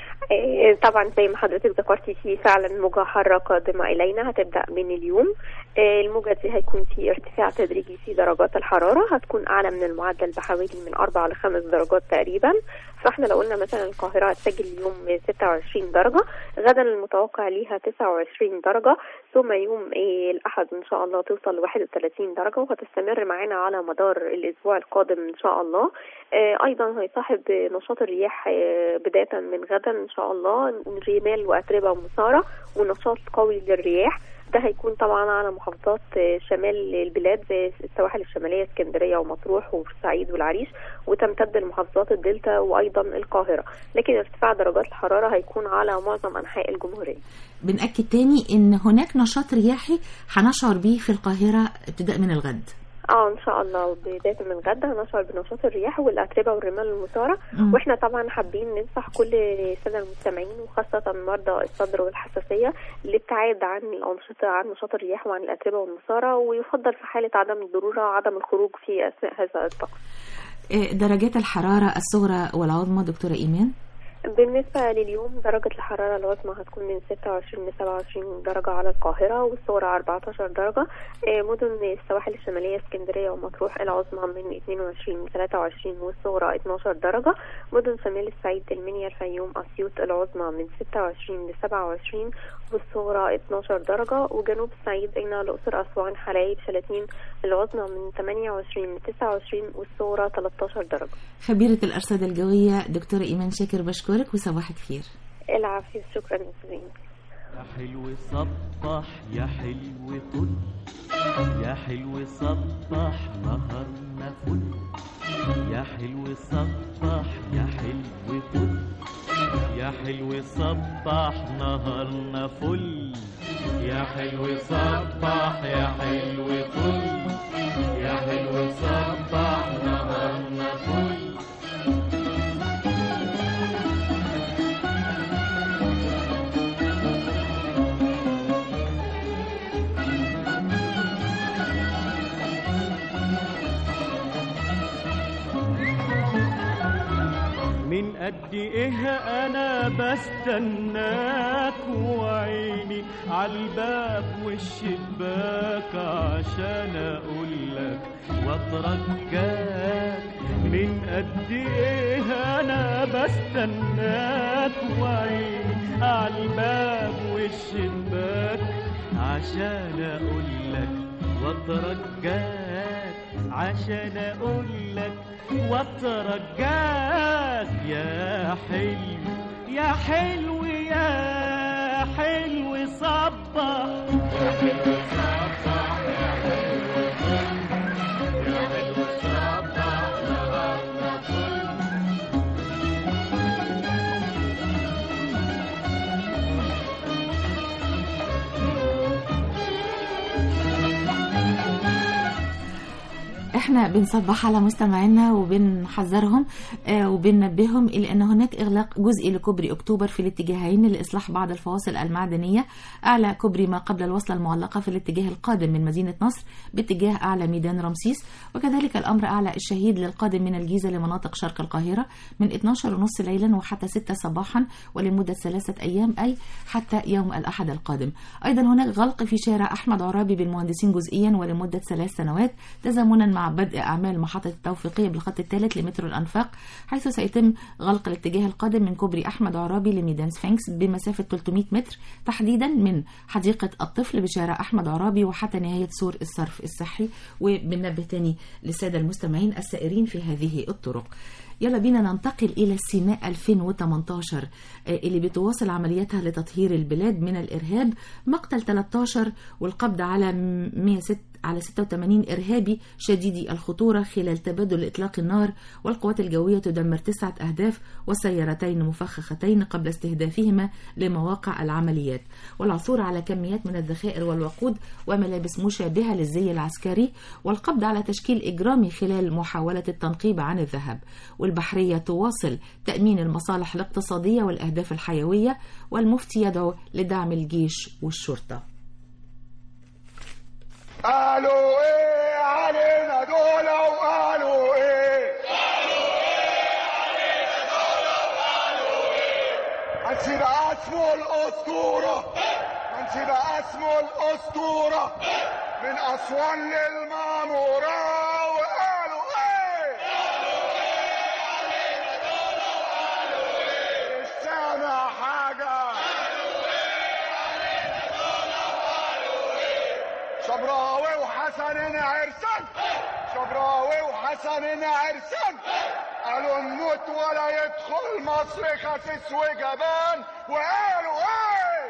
إيه، طبعا زي ما حضرتك ذكرتي في فعلا موجة حارة قادمة إلينا هتبدأ من اليوم آه، الموجة دي هيكون في ارتفاع تدريجي في درجات الحرارة هتكون أعلى من المعدل بحوالي من أربع لخمس درجات تقريبا فاحنا لو قلنا مثلا القاهرة هتسجل اليوم 26 درجة غدا المتوقع ليها 29 درجة ثم يوم آه، الأحد إن شاء الله توصل ل 31 درجة وهتستمر معانا على مدار الأسبوع القادم إن شاء الله آه، أيضا هيصاحب نشاط الرياح آه، بداية من غدا إن شاء الله رمال وأتربة ومسارة ونشاط قوي للرياح ده هيكون طبعا على محافظات آه، شمال البلاد زي السواحل الشمالية اسكندرية ومطروح وبورسعيد والعريش وتمتد لمحافظات الدلتا وأيضا القاهرة لكن ارتفاع درجات الحرارة هيكون على معظم أنحاء الجمهورية بنأكد تاني ان هناك نشاط رياحي هنشعر بيه في القاهرة ابتداء من الغد اه ان شاء الله بدايه من غدا هنشعر بنشاط الرياح والاتربه والرمال المثاره مم. واحنا طبعا حابين ننصح كل الساده المستمعين وخاصه مرضى الصدر والحساسيه الابتعاد عن الانشطه عن نشاط الرياح وعن الاتربه والمثاره ويفضل في حاله عدم الضروره عدم الخروج في اثناء هذا الطقس آه، درجات الحرارة الصغرى والعظمى دكتورة إيمان بالنسبة لليوم درجة الحرارة العظمى هتكون من 26 ل 27 درجة على القاهرة والصغرى 14 درجة آه، مدن السواحل الشمالية اسكندرية ومطروح العظمى من 22 ل 23 والصغرى 12 درجة مدن شمال الصعيد المنيا الفيوم أسيوط العظمى من 26 ل 27 والصغرى 12 درجة وجنوب الصعيد قنا الأقصر أسوان حلايب شلاتين العظمى من 28 ل 29 والصغرى 13 درجة خبيرة الأرصاد الجوية دكتورة إيمان شاكر بشكرك وصباحك خير العافية شكرا يا سيدي يا حلو صبح يا حلو طل يا حلو صبح نهارنا فل يا حلو صبح يا حلو طل يا حلو صبح نهارنا فل يا حلو صبح يا حلو طل يا حلو صبح نهارنا فل من قد ايه انا بستناك وعيني عالباب والشباك عشان اقولك واترجاك من قد ايه انا بستناك وعيني عالباب والشباك عشان اقولك واترجاك عشان اقولك واترجاك يا حلو يا حلو يا حلو صبح يا حلو صبح يا حلو يا حلو صبح نهارنا فل احنا بنصبح على مستمعينا وبنحذرهم آه، وبننبههم الى ان هناك اغلاق جزئي لكوبري اكتوبر في الاتجاهين لاصلاح بعض الفواصل المعدنيه اعلى كوبري ما قبل الوصله المعلقه في الاتجاه القادم من مدينه نصر باتجاه اعلى ميدان رمسيس وكذلك الامر اعلى الشهيد للقادم من الجيزه لمناطق شرق القاهره من 12 ونص ليلا وحتى 6 صباحا ولمده ثلاثه ايام اي حتى يوم الاحد القادم ايضا هناك غلق في شارع احمد عرابي بالمهندسين جزئيا ولمده ثلاث سنوات تزامنا مع بدء اعمال محطه التوفيقيه بالخط الثالث لمترو الانفاق حيث سيتم غلق الاتجاه القادم من كوبري احمد عرابي لميدان سفنكس بمسافه 300 متر تحديدا من حديقه الطفل بشارع احمد عرابي وحتى نهايه سور الصرف الصحي وبننبه تاني للساده المستمعين السائرين في هذه الطرق يلا بينا ننتقل إلى سيناء 2018 آه، اللي بتواصل عملياتها لتطهير البلاد من الإرهاب مقتل 13 والقبض على 106 على 86 إرهابي شديدي الخطورة خلال تبادل إطلاق النار والقوات الجوية تدمر تسعة أهداف وسيارتين مفخختين قبل استهدافهما لمواقع العمليات والعثور على كميات من الذخائر والوقود وملابس مشابهة للزي العسكري والقبض على تشكيل إجرامي خلال محاولة التنقيب عن الذهب والبحرية تواصل تأمين المصالح الاقتصادية والأهداف الحيوية والمفتي يدعو لدعم الجيش والشرطة قالوا ايه علينا دول وقالوا ايه هنسيب اسمه الاسطوره هنسيب اسمه الاسطوره من أسوان للمعمورة وقالوا إيه مش سامع حاجة شبراوي وحسن عرسان شبراوي وحسن عرسان قالوا نموت ولا يدخل مصر خسيس وجبان وقالوا ايه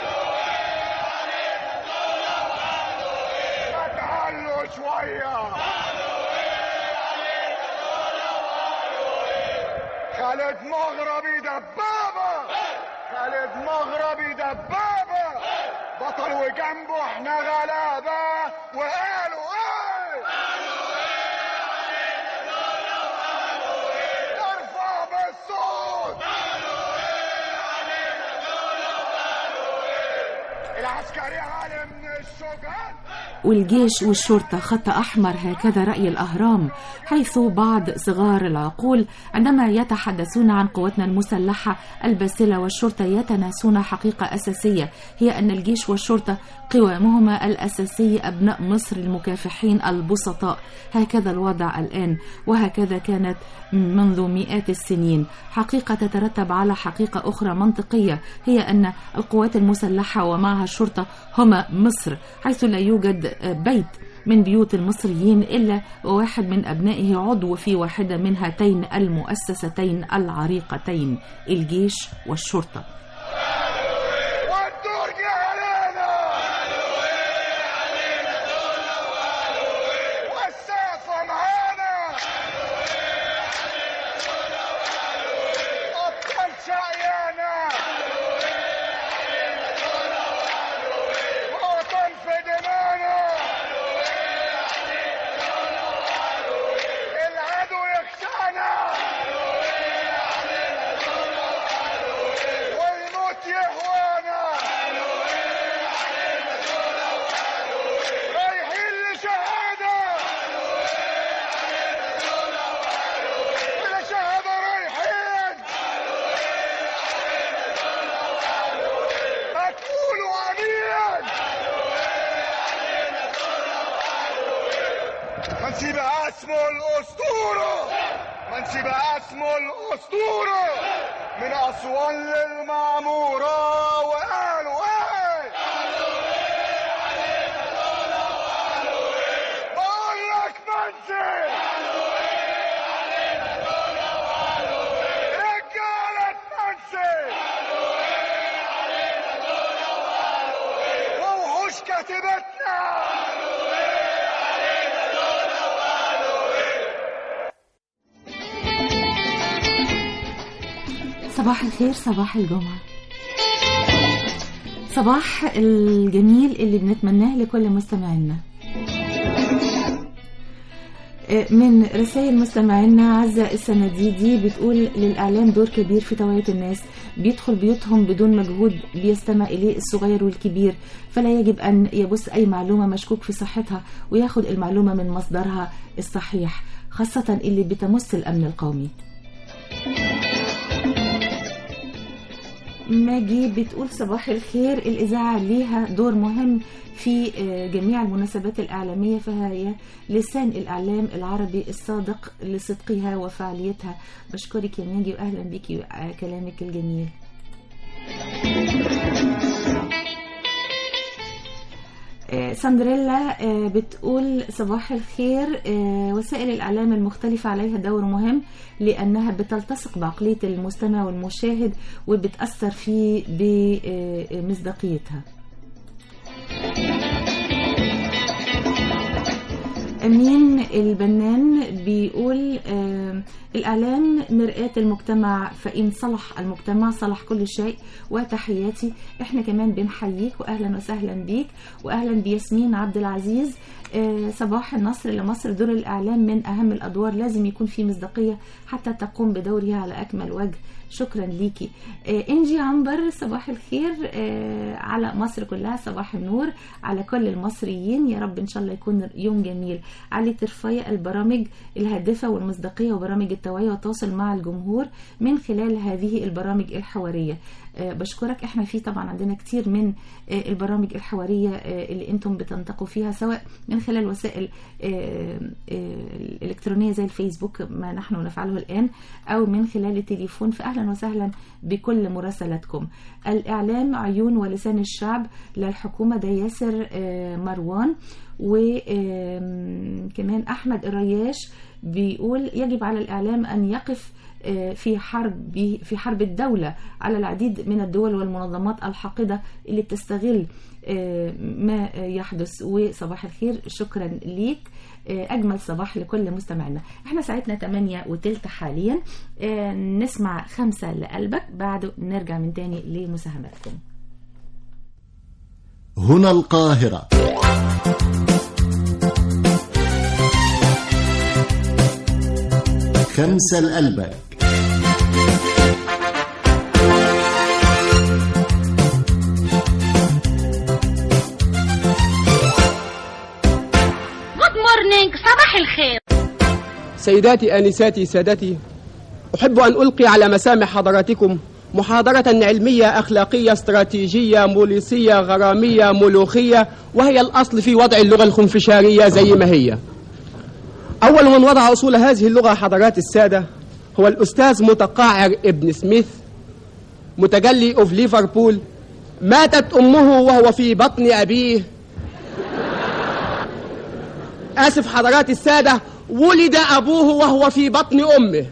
ما تعلوا شوية خالد مغربي دبابة خالد مغربي دبابة بطل وجنبه احنا غلابة وقالوا ايه ارفع بالصوت العسكري عالم من الشجاع والجيش والشرطة خط أحمر هكذا رأي الأهرام حيث بعض صغار العقول عندما يتحدثون عن قواتنا المسلحة الباسلة والشرطة يتناسون حقيقة أساسية هي أن الجيش والشرطة قوامهما الأساسي أبناء مصر المكافحين البسطاء هكذا الوضع الآن وهكذا كانت منذ مئات السنين حقيقة تترتب على حقيقة أخرى منطقية هي أن القوات المسلحة ومعها الشرطة هما مصر حيث لا يوجد بيت من بيوت المصريين إلا وواحد من أبنائه عضو في واحدة من هاتين المؤسستين العريقتين الجيش والشرطة والدور جه علينا والسقف معانا أبطال شقيانا وطن في دمانا العدو يخشانا والموت يهوانا رايحين لشهادة لشهادة رايحين هتقولوا أمين منسيب اسمه الأسطورة منسيب اسمه الأسطورة من أسوان للمعمورة وقالوا ايه بقول لك منسي رجالة منسي ووحوش كاتبتنا صباح الخير صباح الجمعة صباح الجميل اللي بنتمناه لكل مستمعينا من رسائل مستمعينا عزة السنديدي بتقول للإعلام دور كبير في توعية الناس بيدخل بيوتهم بدون مجهود بيستمع إليه الصغير والكبير فلا يجب أن يبث أي معلومة مشكوك في صحتها وياخد المعلومة من مصدرها الصحيح خاصة اللي بتمس الأمن القومي ماجي بتقول صباح الخير الإذاعة ليها دور مهم في جميع المناسبات الإعلامية فهي لسان الإعلام العربي الصادق لصدقها وفعاليتها بشكرك يا ماجي وأهلا بك كلامك الجميل ساندريلا بتقول صباح الخير وسائل الإعلام المختلفة عليها دور مهم لأنها بتلتصق بعقلية المستمع والمشاهد وبتأثر فيه بمصداقيتها أمين البنان بيقول آه الإعلام مرآة المجتمع فإن صلح المجتمع صلح كل شيء وتحياتي إحنا كمان بنحييك وأهلا وسهلا بيك وأهلا بياسمين عبد العزيز آه صباح النصر لمصر دور الإعلام من أهم الأدوار لازم يكون في مصداقية حتى تقوم بدورها على أكمل وجه شكرا ليكي آه انجي عنبر صباح الخير آه على مصر كلها صباح النور على كل المصريين يا رب ان شاء الله يكون يوم جميل علي ترفاية البرامج الهادفة والمصداقية وبرامج التوعية والتواصل مع الجمهور من خلال هذه البرامج الحوارية آه، بشكرك احنا في طبعا عندنا كتير من آه، البرامج الحواريه آه، اللي انتم بتنتقوا فيها سواء من خلال وسائل آه، آه، الالكترونيه زي الفيسبوك ما نحن نفعله الان او من خلال التليفون فاهلا وسهلا بكل مراسلاتكم الاعلام عيون ولسان الشعب للحكومه ده ياسر آه، مروان وكمان احمد الرياش بيقول يجب على الاعلام ان يقف آه، في حرب في حرب الدولة على العديد من الدول والمنظمات الحاقدة اللي بتستغل آه، ما يحدث وصباح الخير شكرا ليك آه، أجمل صباح لكل مستمعنا احنا ساعتنا 8 وتلت حاليا آه، نسمع خمسة لقلبك بعد نرجع من تاني لمساهماتكم هنا القاهرة خمسة لقلبك جود مورنينج صباح الخير سيداتي آنساتي سادتي أحب أن ألقي على مسامع حضراتكم محاضرة علمية أخلاقية استراتيجية بوليسية غرامية ملوخية وهي الأصل في وضع اللغة الخنفشارية زي ما هي أول من وضع أصول هذه اللغة حضرات السادة هو الأستاذ متقاعر ابن سميث متجلي أوف ليفربول ماتت أمه وهو في بطن أبيه آسف حضرات السادة ولد أبوه وهو في بطن أمه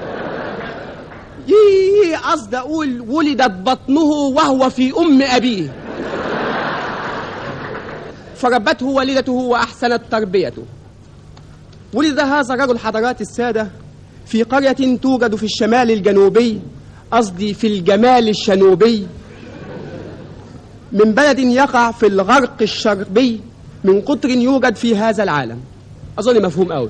يي قصد أقول ولدت بطنه وهو في أم أبيه فربته والدته وأحسنت تربيته ولد هذا الرجل حضرات السادة في قرية توجد في الشمال الجنوبي قصدي في الجمال الشنوبي من بلد يقع في الغرق الشرقي من قطر يوجد في هذا العالم أظن مفهوم أوي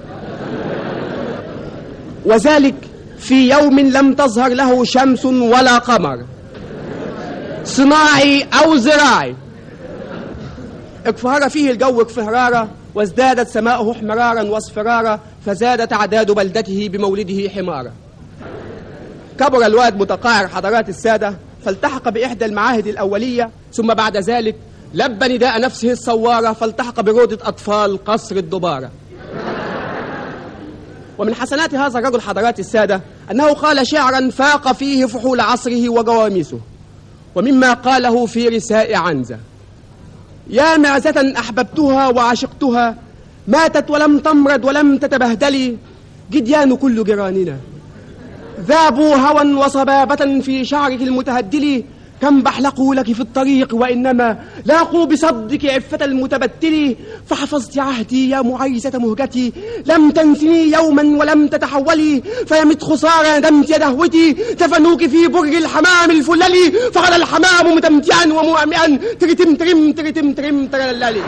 وذلك في يوم لم تظهر له شمس ولا قمر صناعي أو زراعي اكفهر فيه الجو اكفهرارا وازدادت سماؤه احمرارا واصفرارا فزاد تعداد بلدته بمولده حمارا كبر الواد متقاعر حضرات السادة فالتحق بإحدى المعاهد الأولية ثم بعد ذلك لبى نداء نفسه الصوارة فالتحق بروضة أطفال قصر الدبارة ومن حسنات هذا الرجل حضرات السادة أنه قال شعرا فاق فيه فحول عصره وجواميسه ومما قاله في رساء عنزة يا معزة أحببتها وعشقتها ماتت ولم تمرض ولم تتبهدلي جديان كل جيراننا ذابوا هوى وصبابة في شعرك المتهدل كم بحلقوا لك في الطريق وإنما لاقوا بصدك عفة المتبتل فحفظت عهدي يا معيزة مهجتي لم تنسني يوما ولم تتحولي فيمت خسارة ندمت يا دهوتي دفنوك في برج الحمام الفللي فغدا الحمام متمتعا ومؤمئا ترتم ترم ترتم ترم ترللي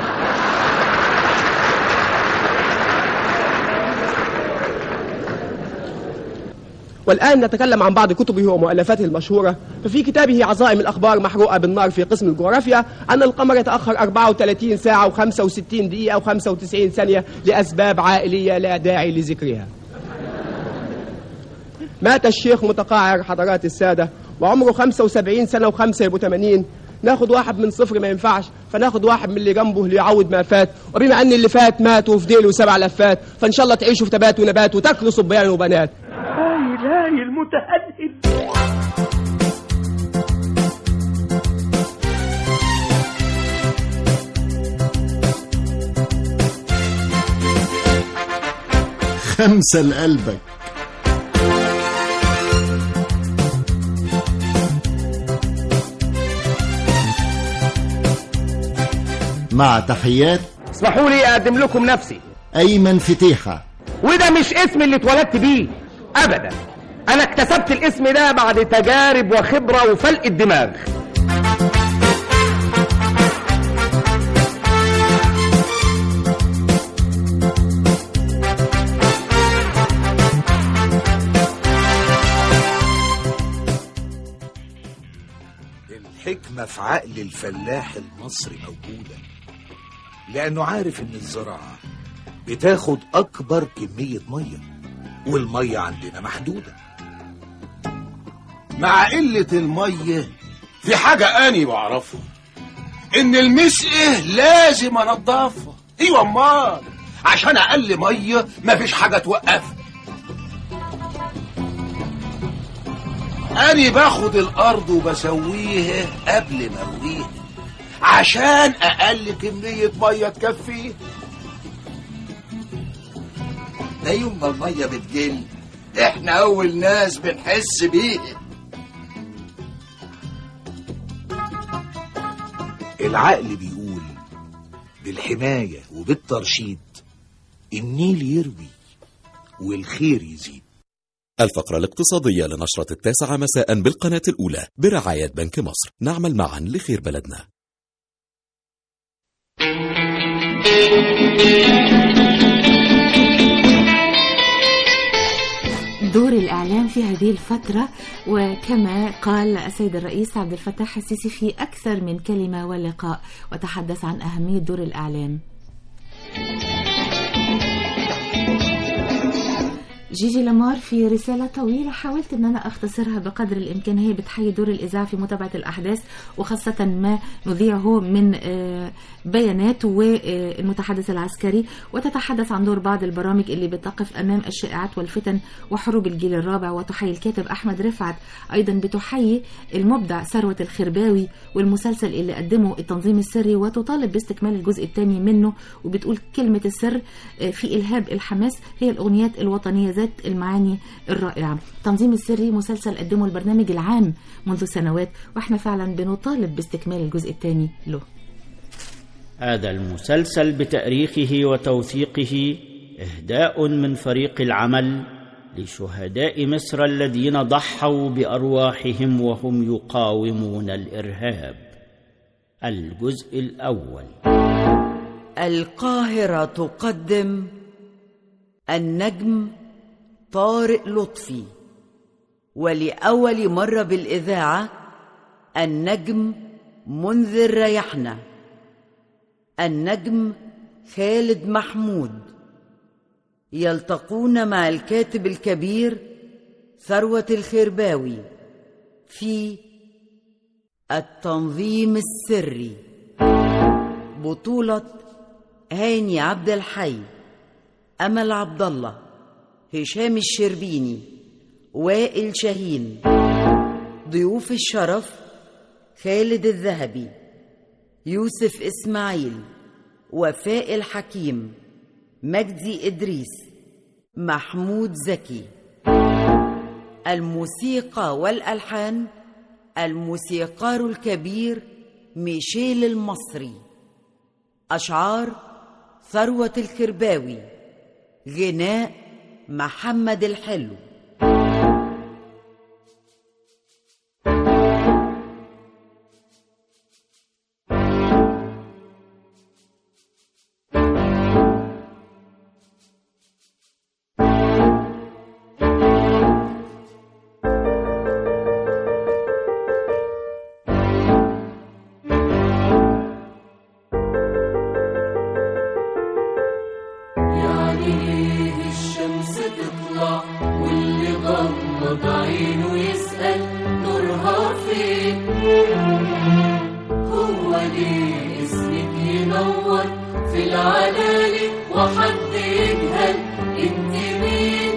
والآن نتكلم عن بعض كتبه ومؤلفاته المشهورة ففي كتابه عظائم الأخبار محروقة بالنار في قسم الجغرافيا أن القمر يتأخر 34 ساعة و65 دقيقة و95 ثانية لأسباب عائلية لا داعي لذكرها مات الشيخ متقاعر حضرات السادة وعمره 75 سنة و5 يبقوا 80 ناخد واحد من صفر ما ينفعش فناخد واحد من اللي جنبه ليعوض ما فات وبما ان اللي فات مات وفي ديله سبع لفات فان شاء الله تعيشوا في تبات ونبات وتاكلوا صبيان وبنات إلهي المتهدد خمسة لقلبك مع تحيات اسمحوا لي اقدم لكم نفسي أيمن فتيحة وده مش اسم اللي اتولدت بيه ابدا انا اكتسبت الاسم ده بعد تجارب وخبرة وفلق الدماغ الحكمة في عقل الفلاح المصري موجودة لأنه عارف إن الزراعة بتاخد أكبر كمية مية والمية عندنا محدودة مع قلة المية في حاجة أني بعرفها إن المسقة لازم أنضفها أيوة أمال عشان أقل مية مفيش حاجة توقفها أني باخد الأرض وبسويها قبل ما أرويها عشان أقل كمية مية تكفيها ده يوم ما المية بتقل احنا أول ناس بنحس بيها العقل بيقول بالحماية وبالترشيد النيل يروي والخير يزيد الفقرة الاقتصادية لنشرة التاسعة مساء بالقناة الأولى برعاية بنك مصر نعمل معا لخير بلدنا دور الإعلام في هذه الفترة وكما قال السيد الرئيس عبد الفتاح السيسي في أكثر من كلمة ولقاء وتحدث عن أهمية دور الإعلام جيجي لامار في رسالة طويلة حاولت ان انا اختصرها بقدر الامكان هي بتحيي دور الاذاعة في متابعة الاحداث وخاصة ما نذيعه من آه، بيانات والمتحدث العسكري وتتحدث عن دور بعض البرامج اللي بتقف امام الشائعات والفتن وحروب الجيل الرابع وتحيي الكاتب احمد رفعت ايضا بتحيي المبدع ثروة الخرباوي والمسلسل اللي قدمه التنظيم السري وتطالب باستكمال الجزء الثاني منه وبتقول كلمة السر آه، في إلهاب الحماس هي الأغنيات الوطنية ذات المعاني الرائعة تنظيم السري مسلسل قدمه البرنامج العام منذ سنوات واحنا فعلا بنطالب باستكمال الجزء الثاني له هذا المسلسل بتاريخه وتوثيقه اهداء من فريق العمل لشهداء مصر الذين ضحوا بارواحهم وهم يقاومون الارهاب الجزء الاول القاهرة تقدم النجم طارق لطفي ولأول مرة بالإذاعة النجم منذر ريحنا النجم خالد محمود يلتقون مع الكاتب الكبير ثروة الخرباوي في التنظيم السري بطولة هاني عبد الحي أمل عبد الله هشام الشربيني وائل شاهين ضيوف الشرف خالد الذهبي يوسف إسماعيل وفاء الحكيم مجدي إدريس محمود زكي الموسيقى والألحان الموسيقار الكبير ميشيل المصري أشعار ثروة الكرباوي غناء محمد الحلو يعني ليه الشمس تطلع واللي غمض عينه يسأل نورها فين هو ليه اسمك ينور في العلالي وحد يجهل انت مين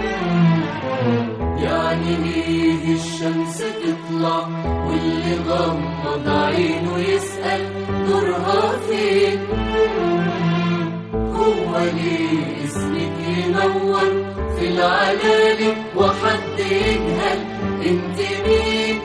يعني ليه الشمس تطلع واللي غمض عينه يسأل نورها فين هو ليه اسمك ينور في العلالي وحد يجهل انت مين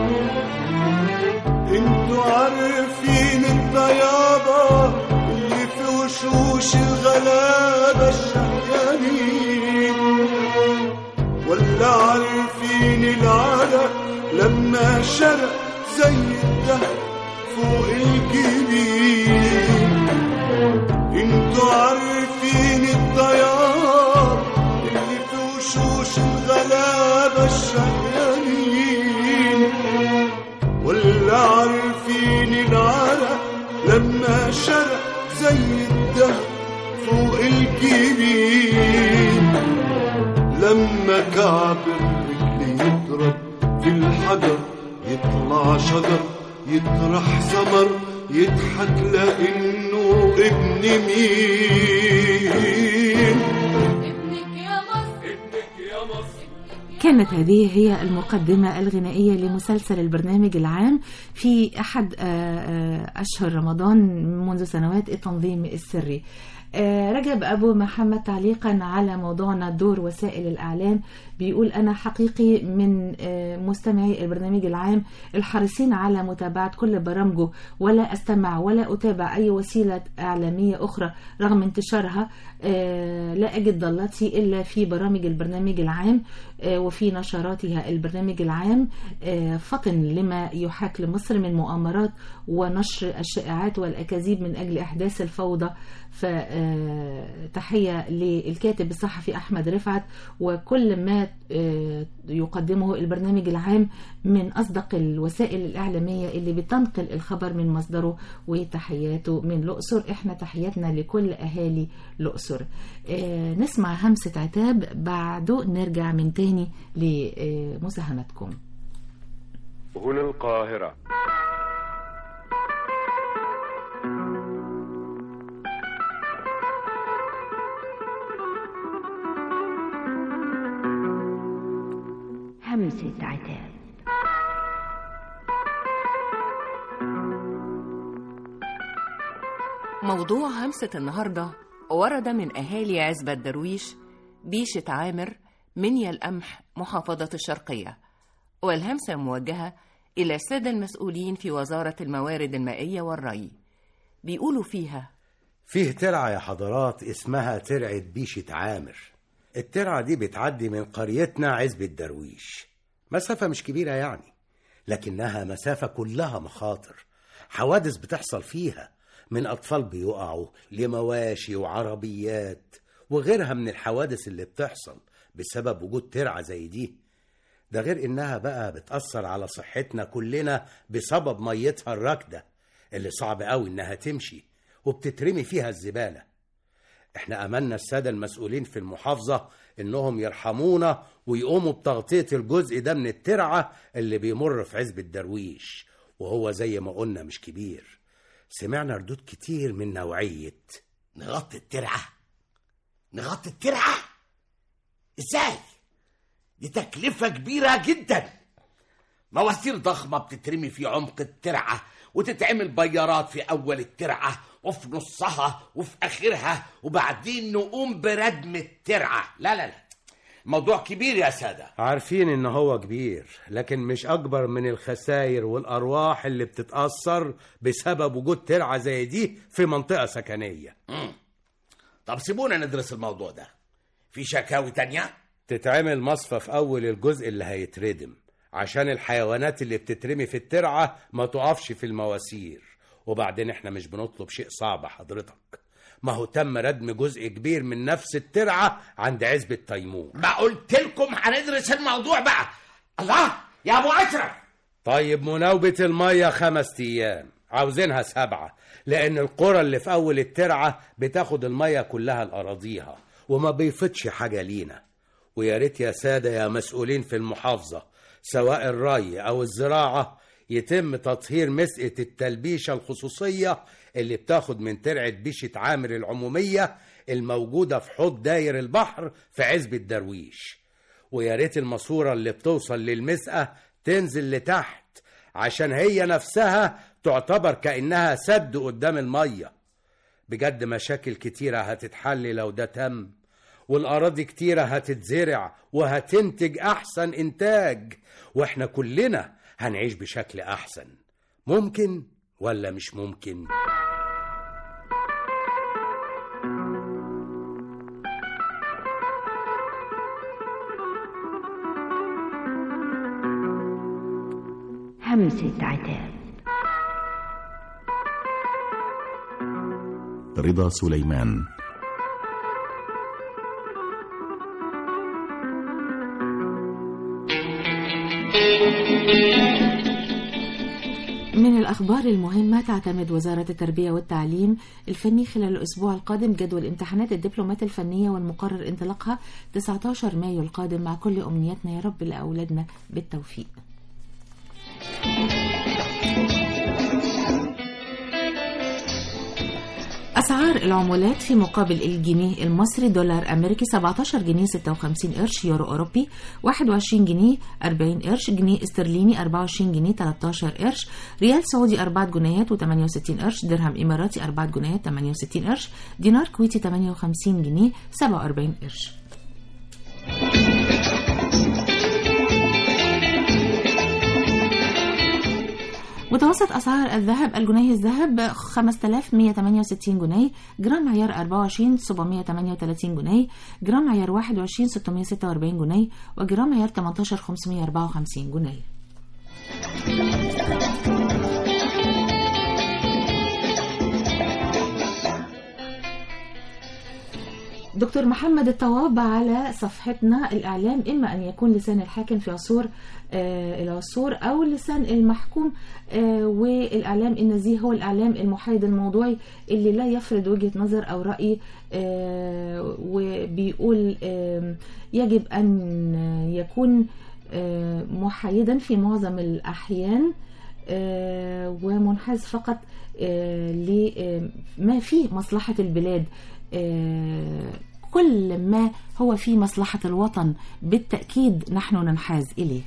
انتوا عارفين الطيابة اللي في وشوش الغلابة الشقيانين ولا عارفين العرق لما شرق زي الدهب فوق الجبين انتوا عارفين الطيار اللي في وشوش الغلابة الشقيانين ولا عارفين العرق لما شرق زي الدهب فوق الجبين لما كعب الرجل يضرب في يطلع شجر يطرح ثمر يضحك لانه ابن مين كانت هذه هي المقدمة الغنائية لمسلسل البرنامج العام في أحد آه، آه، أشهر رمضان منذ سنوات التنظيم السري آه، رجب أبو محمد تعليقا على موضوعنا دور وسائل الإعلام بيقول أنا حقيقي من آه، مستمعي البرنامج العام الحريصين على متابعة كل برامجه ولا أستمع ولا أتابع أي وسيلة إعلامية أخرى رغم انتشارها آه، لا أجد ضالتي إلا في برامج البرنامج العام آه، وفي نشراتها البرنامج العام آه، فطن لما يحاك لمصر من مؤامرات ونشر الشائعات والأكاذيب من أجل إحداث الفوضى فتحية للكاتب الصحفي أحمد رفعت وكل ما آه، يقدمه البرنامج العام من أصدق الوسائل الإعلامية اللي بتنقل الخبر من مصدره وتحياته من الأقصر إحنا تحياتنا لكل أهالي الأقصر آه، نسمع همسة عتاب بعده نرجع من تاني لمساهمتكم هنا القاهرة همسة عتاب موضوع همسة النهاردة ورد من أهالي عزبة درويش بيشة عامر منيا القمح محافظة الشرقية والهمسة موجهة إلى السادة المسؤولين في وزارة الموارد المائية والري بيقولوا فيها فيه ترعة يا حضرات اسمها ترعة بيشة عامر الترعة دي بتعدي من قريتنا عزبة درويش مسافة مش كبيرة يعني لكنها مسافة كلها مخاطر حوادث بتحصل فيها من أطفال بيقعوا لمواشي وعربيات وغيرها من الحوادث اللي بتحصل بسبب وجود ترعة زي دي ده غير إنها بقى بتأثر على صحتنا كلنا بسبب ميتها الراكدة اللي صعب قوي إنها تمشي وبتترمي فيها الزبالة احنا أملنا السادة المسؤولين في المحافظة إنهم يرحمونا ويقوموا بتغطية الجزء ده من الترعة اللي بيمر في عزب الدرويش وهو زي ما قلنا مش كبير سمعنا ردود كتير من نوعية نغطي الترعة نغطي الترعة ازاي دي تكلفة كبيرة جدا مواسير ضخمة بتترمي في عمق الترعة وتتعمل بيارات في أول الترعة وفي نصها وفي آخرها وبعدين نقوم بردم الترعة لا لا لا موضوع كبير يا سادة عارفين إن هو كبير لكن مش أكبر من الخسائر والأرواح اللي بتتأثر بسبب وجود ترعة زي دي في منطقة سكنية مم. طب سيبونا ندرس الموضوع ده في شكاوي تانية تتعمل مصفى في أول الجزء اللي هيتردم عشان الحيوانات اللي بتترمي في الترعة ما تقفش في المواسير وبعدين احنا مش بنطلب شيء صعب حضرتك ما هو تم ردم جزء كبير من نفس الترعة عند عزبة تيمور ما قلت لكم هندرس الموضوع بقى الله يا ابو اشرف طيب مناوبة المية خمس أيام عاوزينها سبعة لأن القرى اللي في أول الترعة بتاخد المية كلها لأراضيها وما بيفضش حاجة لينا ويا ريت يا سادة يا مسؤولين في المحافظة سواء الري أو الزراعة يتم تطهير مسقة التلبيشة الخصوصية اللي بتاخد من ترعة بيشة عامر العمومية الموجودة في حوض داير البحر في عزبة درويش ويا ريت الماسورة اللي بتوصل للمسقة تنزل لتحت عشان هي نفسها تعتبر كأنها سد قدام المية بجد مشاكل كتيرة هتتحل لو ده تم والأراضي كتيرة هتتزرع وهتنتج أحسن إنتاج وإحنا كلنا هنعيش بشكل أحسن ممكن ولا مش ممكن؟ همسة عتاب رضا سليمان من الأخبار المهمة تعتمد وزارة التربية والتعليم الفني خلال الأسبوع القادم جدول امتحانات الدبلومات الفنية والمقرر انطلاقها 19 مايو القادم مع كل أمنياتنا يا رب لأولادنا بالتوفيق أسعار العملات في مقابل الجنيه المصري دولار أمريكي 17 جنيه 56 قرش يورو أوروبي 21 جنيه 40 قرش جنيه استرليني 24 جنيه 13 قرش ريال سعودي 4 جنيهات و68 قرش درهم إماراتي 4 جنيهات 68 قرش دينار كويتي 58 جنيه 47 قرش متوسط أسعار الذهب الجنيه الذهب 5168 جنيه جرام عيار 24 738 جنيه جرام عيار 21 646 جنيه وجرام عيار 18 554 جنيه دكتور محمد الطواب على صفحتنا الإعلام إما أن يكون لسان الحاكم في عصور آه العصور أو لسان المحكوم آه والإعلام النزيه هو الإعلام المحايد الموضوعي اللي لا يفرض وجهة نظر أو رأي آه وبيقول يجب أن يكون محايدا في معظم الأحيان ومنحاز فقط لما فيه مصلحة البلاد كل ما هو في مصلحة الوطن بالتأكيد نحن ننحاز إليه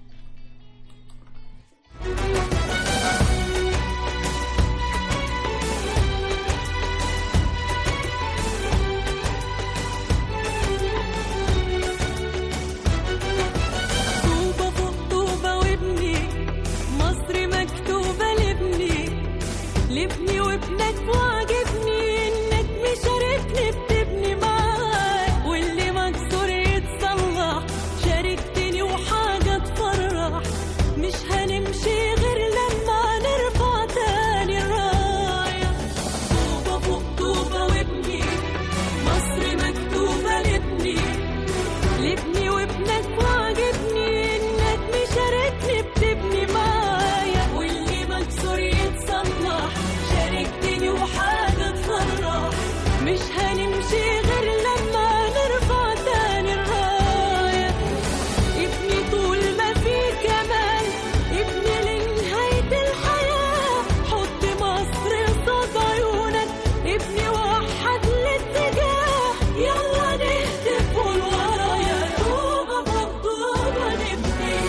طوبة فوق طوبة وابني مصر مكتوبة لابني لابني وابنك وعجبني انك مشاركني بتبني معاك واللي مكسور يتصلح شاركتني وحاجة تفرح مش هنمشي غير لما نرفع تاني الراية طوبة فوق طوبة وابني مصر مكتوبة لابني لابني وابنك وعجبني انك مشاركني بتبني معايا واللي مكسور يتصلح شاركتني وحاجة تفرح مش هنمشي غير لما نرفع تاني الراية ابني طول ما في كمال ابني لنهاية الحياة حط مصر قصاد عيونك ابني وحد الاتجاه يلا نهتف قول ورايا طوبة فوق طوبة نبني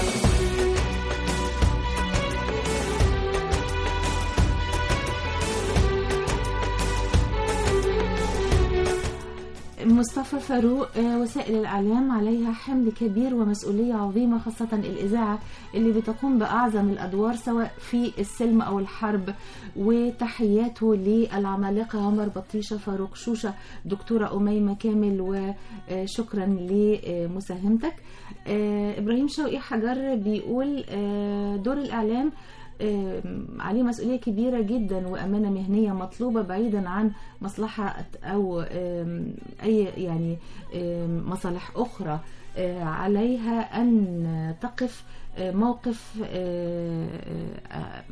مصطفى فاروق آه، وسائل الإعلام عليها حمل كبير ومسؤولية عظيمة خاصة الإذاعة اللي بتقوم بأعظم الأدوار سواء في السلم أو الحرب وتحياته للعمالقة عمر بطيشة فاروق شوشة دكتورة أميمة كامل وشكرا لمساهمتك آه، إبراهيم شوقي حجر بيقول آه، دور الإعلام آم، عليه مسؤولية كبيرة جدا وأمانة مهنية مطلوبة بعيدا عن مصلحة أو آم، أي يعني آم، مصالح أخرى آه، عليها أن تقف آه، موقف آه، آه،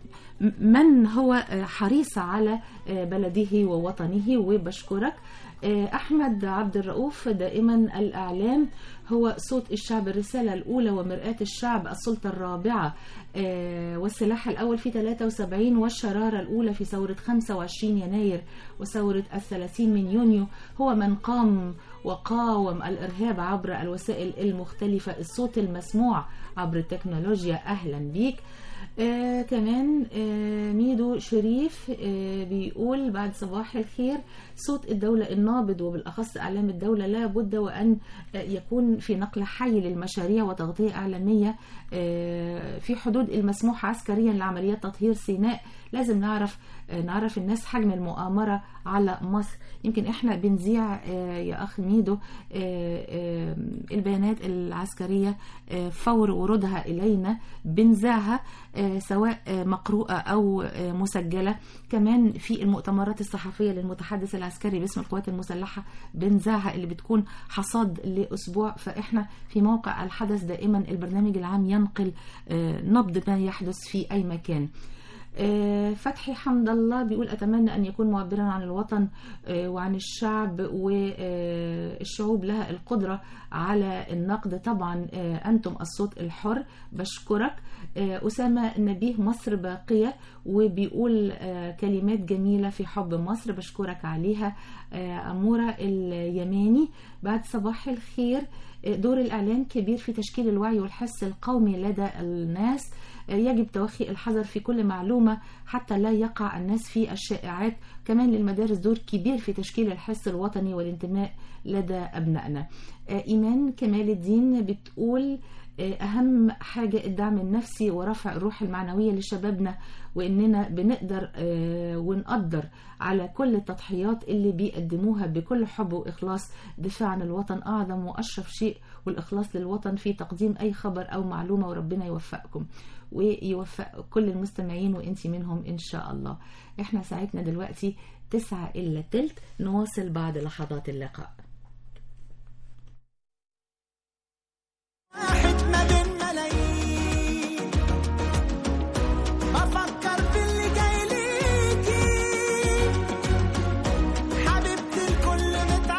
من هو آه، حريص على آه، بلده ووطنه وبشكرك آه، أحمد عبد الرؤوف دائما الإعلام هو صوت الشعب الرسالة الأولى ومرآة الشعب السلطة الرابعة آه، والسلاح الأول في 73 والشرارة الأولى في ثورة 25 يناير وثورة الثلاثين من يونيو هو من قام وقاوم الإرهاب عبر الوسائل المختلفة الصوت المسموع عبر التكنولوجيا أهلا بيك آه كمان آه ميدو شريف آه بيقول بعد صباح الخير صوت الدولة النابض وبالأخص إعلام الدولة لا بد وأن آه يكون في نقل حي للمشاريع وتغطية إعلامية آه في حدود المسموح عسكريا لعمليات تطهير سيناء لازم نعرف آه نعرف الناس حجم المؤامرة على مصر يمكن احنا بنذيع آه يا أخ ميدو آه آه البيانات العسكرية آه فور ورودها إلينا بنذاعها آه سواء آه مقروءة أو آه مسجلة كمان في المؤتمرات الصحفية للمتحدث العسكري باسم القوات المسلحة بنذاعها اللي بتكون حصاد لأسبوع فإحنا في موقع الحدث دائما البرنامج العام ينقل آه نبض ما يحدث في أي مكان آه، فتحي حمد الله بيقول أتمنى أن يكون معبرا عن الوطن آه، وعن الشعب الشعوب لها القدرة على النقد طبعا آه، أنتم الصوت الحر بشكرك آه، أسامة نبيه مصر باقية وبيقول آه، كلمات جميلة في حب مصر بشكرك عليها آه، أمورة اليماني بعد صباح الخير آه، دور الإعلام كبير في تشكيل الوعي والحس القومي لدى الناس آه، يجب توخي الحذر في كل معلومة حتى لا يقع الناس في الشائعات كمان للمدارس دور كبير في تشكيل الحس الوطني والانتماء لدى أبنائنا آه، إيمان كمال الدين بتقول آه، أهم حاجة الدعم النفسي ورفع الروح المعنوية لشبابنا وإننا بنقدر آه، ونقدر على كل التضحيات اللي بيقدموها بكل حب وإخلاص دفاع عن الوطن أعظم وأشرف شيء والإخلاص للوطن في تقديم أي خبر أو معلومة وربنا يوفقكم ويوفق كل المستمعين وانتي منهم إن شاء الله احنا ساعتنا دلوقتي تسعة إلا تلت نواصل بعد لحظات اللقاء ما بين ملايين بفكر في اللي جاي ليكي حبيبتي الكل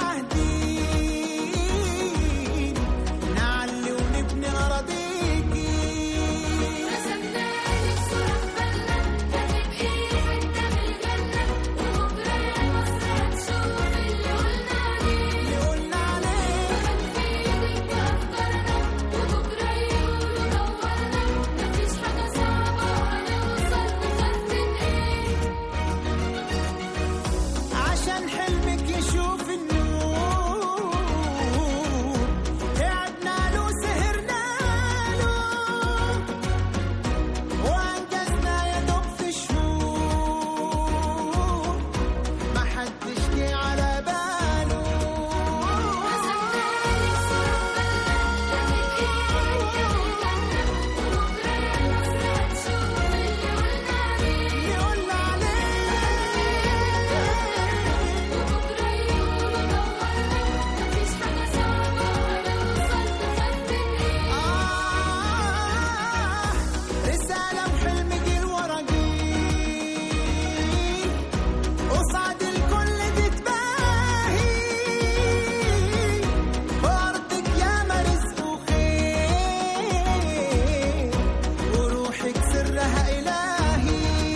متعهدين نعلي ونبني أراضيكي رسمنالك صورة في بالنا هتبقي حتة من الجنة وبكرة يا مصر هتشوف اللي قلنا عليه اللي قلنا عليه هنفيدك بأفكارنا وبكرة يقولوا دورنا مفيش حاجة صعبة وهنوصل نخاف من ايه عشان حلمك يشوف النور قعدنا له سهرنا له وانجزنا يا دوب في شهور ما حدش جه على باله رسمنالك صورة في بالنا هتبقي حتة من الجنة وبكرة يا مصر هتشوف اللي قلنا عليه اللي قلنا وبكرة يقولوا دورنا مفيش حاجة صعبة وهنوصل نخاف من ايه آه رسالة وحلم جيل ورا جيل قصاد الكل تتباهي بأرضك ياما رزق وخير وروحك سرها إلهي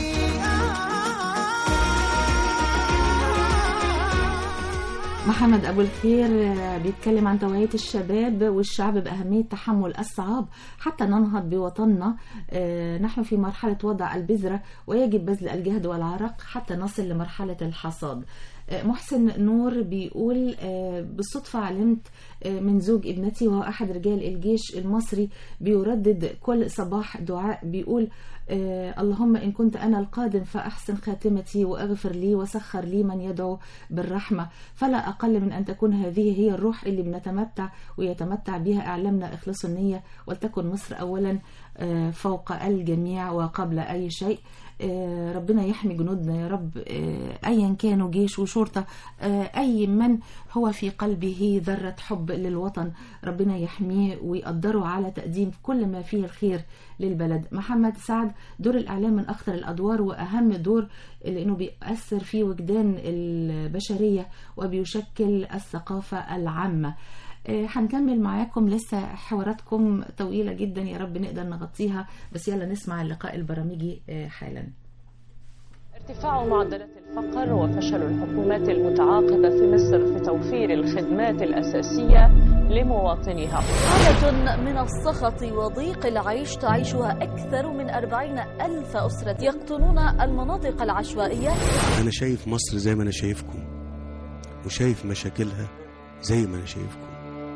محمد أبو الخير آه، بيتكلم عن توعية الشباب والشعب بأهمية تحمل الصعاب حتى ننهض بوطننا آه، نحن في مرحلة وضع البذرة ويجب بذل الجهد والعرق حتى نصل لمرحلة الحصاد آه، محسن نور بيقول آه، بالصدفة علمت آه، من زوج ابنتي وهو أحد رجال الجيش المصري بيردد كل صباح دعاء بيقول آه، اللهم إن كنت أنا القادم فأحسن خاتمتي وأغفر لي وسخر لي من يدعو بالرحمة فلا أقل من أن تكون هذه هي الروح اللي بنتمتع ويتمتع بها إعلامنا إخلاص النية ولتكن مصر أولا آه، فوق الجميع وقبل أي شيء آه، ربنا يحمي جنودنا يا رب آه، أيا كانوا جيش وشرطة آه، أي من هو في قلبه ذرة حب للوطن ربنا يحميه ويقدره على تقديم كل ما فيه الخير للبلد محمد سعد دور الإعلام من أخطر الأدوار وأهم دور لأنه بيأثر في وجدان البشرية وبيشكل الثقافة العامة آه، هنكمل معاكم لسه حواراتكم طويلة جدا يا رب نقدر نغطيها بس يلا نسمع اللقاء البرامجي آه، حالا ارتفاع معدلات الفقر وفشل الحكومات المتعاقبة في مصر في توفير الخدمات الأساسية لمواطنيها حالة من السخط وضيق العيش تعيشها أكثر من أربعين ألف أسرة يقطنون المناطق العشوائية أنا شايف مصر زي ما أنا شايفكم وشايف مشاكلها زي ما أنا شايفكم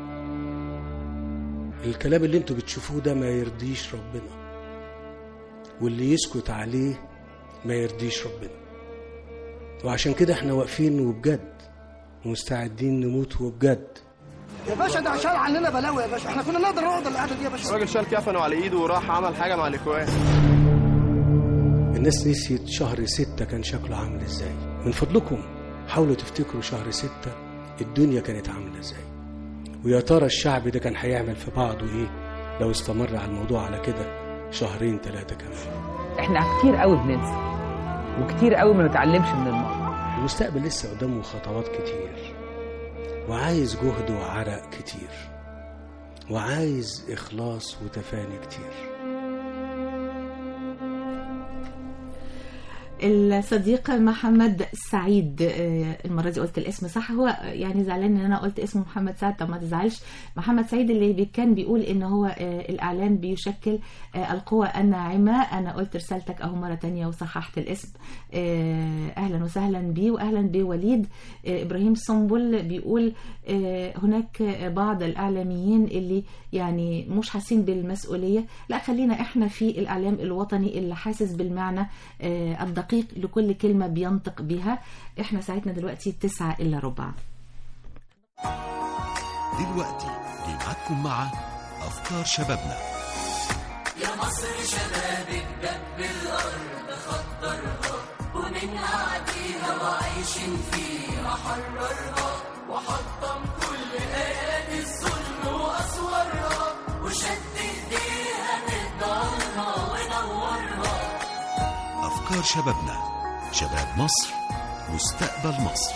الكلام اللي انتوا بتشوفوه ده ما يرضيش ربنا واللي يسكت عليه ما يرضيش ربنا وعشان كده احنا واقفين وبجد ومستعدين نموت وبجد يا باشا ده عشان عننا بلاوي يا باشا احنا كنا نقدر نقعد القعده دي يا باشا الراجل شال كفنه على ايده وراح عمل حاجه مع الاخوان الناس نسيت شهر ستة كان شكله عامل ازاي من فضلكم حاولوا تفتكروا شهر ستة الدنيا كانت عاملة ازاي ويا ترى الشعب ده كان هيعمل في بعضه ايه لو استمر على الموضوع على كده شهرين ثلاثة كمان احنا كتير قوي بننسى وكتير قوي ما نتعلمش من الماضي المستقبل لسه قدامه خطوات كتير وعايز جهد وعرق كتير وعايز إخلاص وتفاني كتير الصديق محمد سعيد آه، المرة دي قلت الاسم صح هو يعني زعلان ان انا قلت اسمه محمد سعيد طب ما تزعلش محمد سعيد اللي بي- كان بيقول ان هو آه، الاعلام بيشكل آه، القوى الناعمة انا قلت رسالتك اهو مرة تانية وصححت الاسم آه، اهلا وسهلا بيه واهلا بوليد آه، ابراهيم سنبل بيقول آه، هناك بعض الاعلاميين اللي يعني مش حاسين بالمسؤولية لا خلينا احنا في الاعلام الوطني اللي حاسس بالمعنى آه، الدقيق لكل كلمة بينطق بها احنا ساعتنا دلوقتي تسعة الا ربع دلوقتي جمعتكم مع أفكار شبابنا يا مصر شبابك دب الأرض خطرها ومن عديها وعايشين فيها حررها وحطم كل آيات الظلم وأسوارها وشد إيديها نقدرها ونورها أفكار شبابنا شباب مصر مستقبل مصر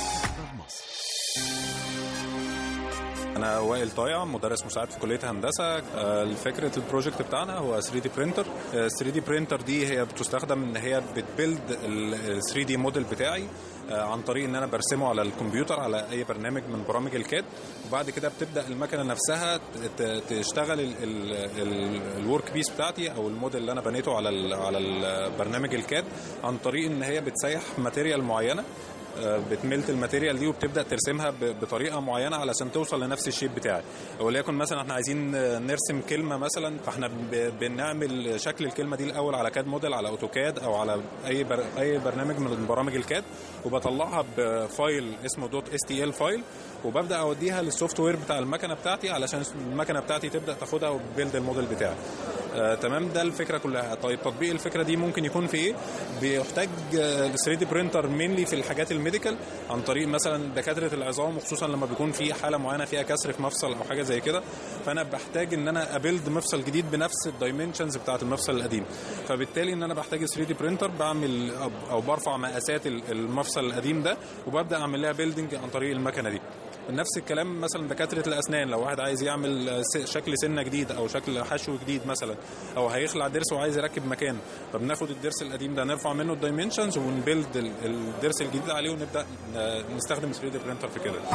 انا وائل طايع مدرس مساعد في كليه هندسه آه، فكره البروجكت بتاعنا هو 3 دي برينتر 3 دي برينتر دي هي بتستخدم ان هي بتبيلد ال 3 دي موديل بتاعي آه، عن طريق ان انا برسمه على الكمبيوتر على اي برنامج من برامج الكاد وبعد كده بتبدا المكنه نفسها ت- ت- تشتغل الورك بيس بتاعتي او الموديل اللي انا بنيته على ال على البرنامج الكاد عن طريق ان هي بتسيح ماتيريال معينه آه، بتملت الماتيريال دي وبتبدا ترسمها ب- بطريقه معينه علشان توصل لنفس الشيب بتاعي وليكن مثلا احنا عايزين آه، نرسم كلمه مثلا فاحنا ب- بنعمل شكل الكلمه دي الاول على كاد موديل على اوتوكاد او على اي بر... اي برنامج من برامج الكاد وبطلعها بفايل اسمه دوت اس تي ال فايل وببدا اوديها للسوفت وير بتاع المكنه بتاعتي علشان المكنه بتاعتي تبدا تاخدها وتبيلد الموديل بتاعي آه، تمام ده الفكره كلها طيب تطبيق الفكره دي ممكن يكون في ايه بيحتاج 3 دي برينتر مينلي في الحاجات الميديكال عن طريق مثلا دكاتره العظام وخصوصا لما بيكون في حاله معينه فيها كسر في مفصل او حاجه زي كده فانا بحتاج ان انا ابيلد مفصل جديد بنفس الدايمنشنز بتاعه المفصل القديم فبالتالي ان انا بحتاج 3 دي برينتر بعمل أو- او برفع مقاسات ال- المفصل القديم ده وببدا اعمل لها بيلدنج عن طريق المكنه دي نفس الكلام مثلا دكاتره الاسنان لو واحد عايز يعمل س- شكل سنه جديد او شكل حشو جديد مثلا او هيخلع ضرس وعايز يركب مكان فبناخد الضرس القديم ده نرفع منه الدايمنشنز ونبيلد ال- الضرس الجديد عليه ونبدا ن- نستخدم 3 دي برينتر في كده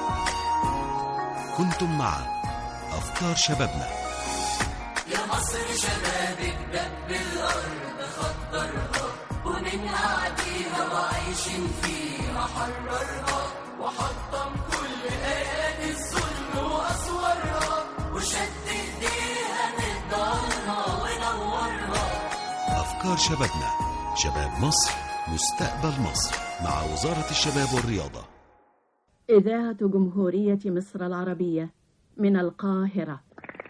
كنتم مع أفكار شبابنا يا مصر شبابك دب الأرض خطرها ومن عديها وعايشين فيها حررها وحطم كل آيات الظلم وأسوارها وشد إيديها نقدرها ونورها أفكار شبابنا شباب مصر مستقبل مصر مع وزارة الشباب والرياضة إذاعة جمهورية مصر العربية من القاهرة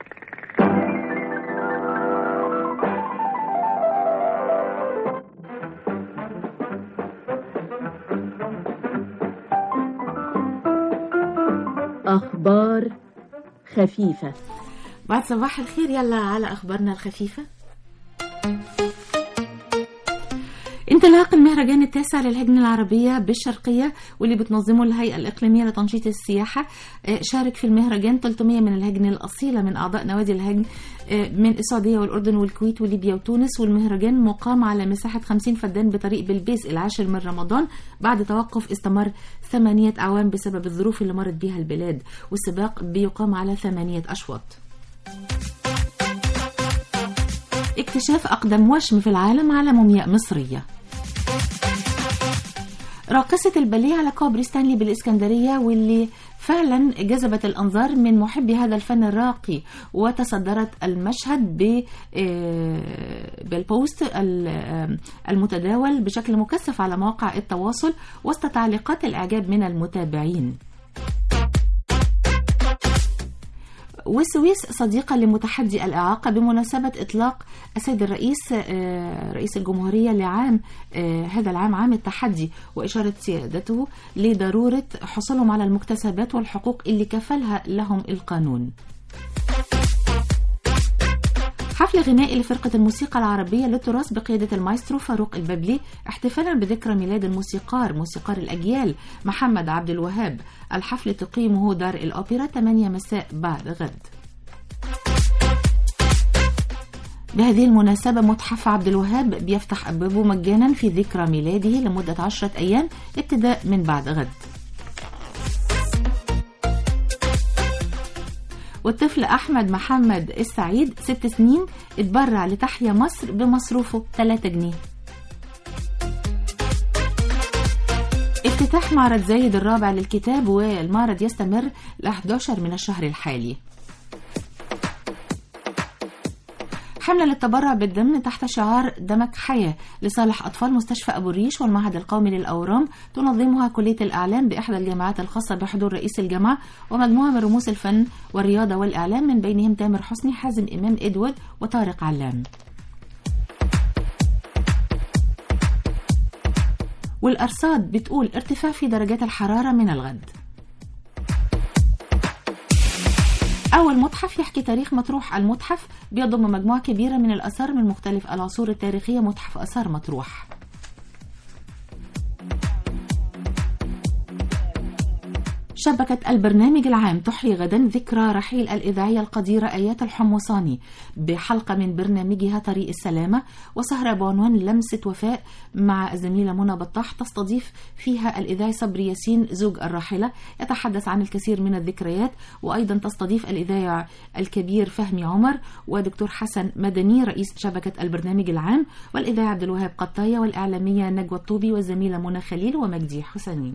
أخبار خفيفة بعد صباح الخير يلا على أخبارنا الخفيفة انطلاق المهرجان التاسع للهجن العربية بالشرقية واللي بتنظمه الهيئة الإقليمية لتنشيط السياحة آه، شارك في المهرجان 300 من الهجن الأصيلة من أعضاء نوادي الهجن آه، من السعودية والأردن والكويت وليبيا وتونس والمهرجان مقام على مساحة 50 فدان بطريق بلبيس العاشر من رمضان بعد توقف استمر ثمانية أعوام بسبب الظروف اللي مرت بها البلاد والسباق بيقام على ثمانية أشواط اكتشاف أقدم وشم في العالم على مومياء مصرية راقصة الباليه على كوبري ستانلي بالإسكندرية واللي فعلا جذبت الأنظار من محبي هذا الفن الراقي وتصدرت المشهد ب آه، بالبوست ال- آه، المتداول بشكل مكثف على مواقع التواصل وسط تعليقات الإعجاب من المتابعين والسويس صديقة لمتحدي الإعاقة بمناسبة إطلاق السيد الرئيس آه، رئيس الجمهورية لعام آه، هذا العام عام التحدي وإشارة سيادته لضرورة حصولهم على المكتسبات والحقوق اللي كفلها لهم القانون حفل غنائي لفرقة الموسيقى العربية للتراث بقيادة المايسترو فاروق الببلي احتفالا بذكرى ميلاد الموسيقار موسيقار الأجيال محمد عبد الوهاب الحفل تقيمه دار الأوبرا 8 مساء بعد غد بهذه المناسبة متحف عبد الوهاب بيفتح أبوابه مجانا في ذكرى ميلاده لمدة عشرة أيام ابتداء من بعد غد والطفل أحمد محمد السعيد ست سنين اتبرع لتحيا مصر بمصروفه 3 جنيه افتتاح معرض زايد الرابع للكتاب والمعرض يستمر ل 11 من الشهر الحالي حملة للتبرع بالدم تحت شعار دمك حياة لصالح أطفال مستشفى أبو الريش والمعهد القومي للأورام تنظمها كلية الإعلام بإحدى الجامعات الخاصة بحضور رئيس الجامعة ومجموعة من رموز الفن والرياضة والإعلام من بينهم تامر حسني حازم إمام إدوارد وطارق علام والأرصاد بتقول ارتفاع في درجات الحرارة من الغد أول متحف يحكي تاريخ مطروح المتحف بيضم مجموعة كبيرة من الآثار من مختلف العصور التاريخية متحف آثار مطروح شبكة البرنامج العام تحيي غدا ذكرى رحيل الإذاعية القديرة آيات الحمصاني بحلقة من برنامجها طريق السلامة وسهرة بعنوان لمسة وفاء مع الزميلة منى بطاح تستضيف فيها الإذاعي صبري ياسين زوج الراحلة يتحدث عن الكثير من الذكريات وأيضا تستضيف الإذاعي الكبير فهمي عمر ودكتور حسن مدني رئيس شبكة البرنامج العام والإذاعي عبد الوهاب قطاية والإعلامية نجوى الطوبي والزميلة منى خليل ومجدي حسنين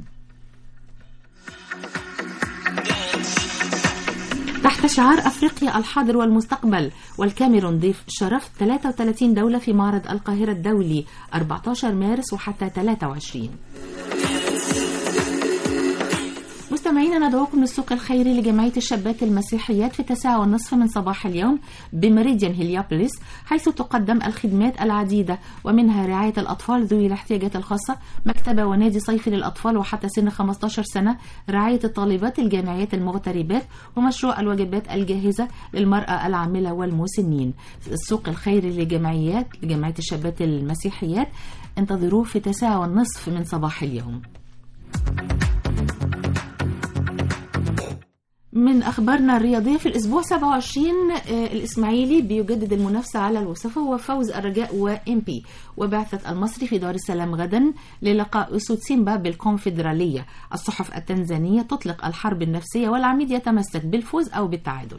تحت شعار أفريقيا الحاضر والمستقبل والكاميرون ضيف شرف 33 دولة في معرض القاهرة الدولي 14 مارس وحتى 23 مستمعينا ندعوكم للسوق الخيري لجمعية الشابات المسيحيات في التاسعة والنصف من صباح اليوم بمريديان هيليابوليس حيث تقدم الخدمات العديدة ومنها رعاية الأطفال ذوي الاحتياجات الخاصة مكتبة ونادي صيفي للأطفال وحتى سن 15 سنة رعاية الطالبات الجامعيات المغتربات ومشروع الوجبات الجاهزة للمرأة العاملة والمسنين السوق الخيري لجمعيات لجمعية الشابات المسيحيات انتظروه في تاسعة والنصف من صباح اليوم من اخبارنا الرياضيه في الاسبوع 27 آه، الاسماعيلي بيجدد المنافسه على الوصفه وفوز الرجاء وام بي وبعثه المصري في دار السلام غدا للقاء اسود سيمبا بالكونفدراليه الصحف التنزانيه تطلق الحرب النفسيه والعميد يتمسك بالفوز او بالتعادل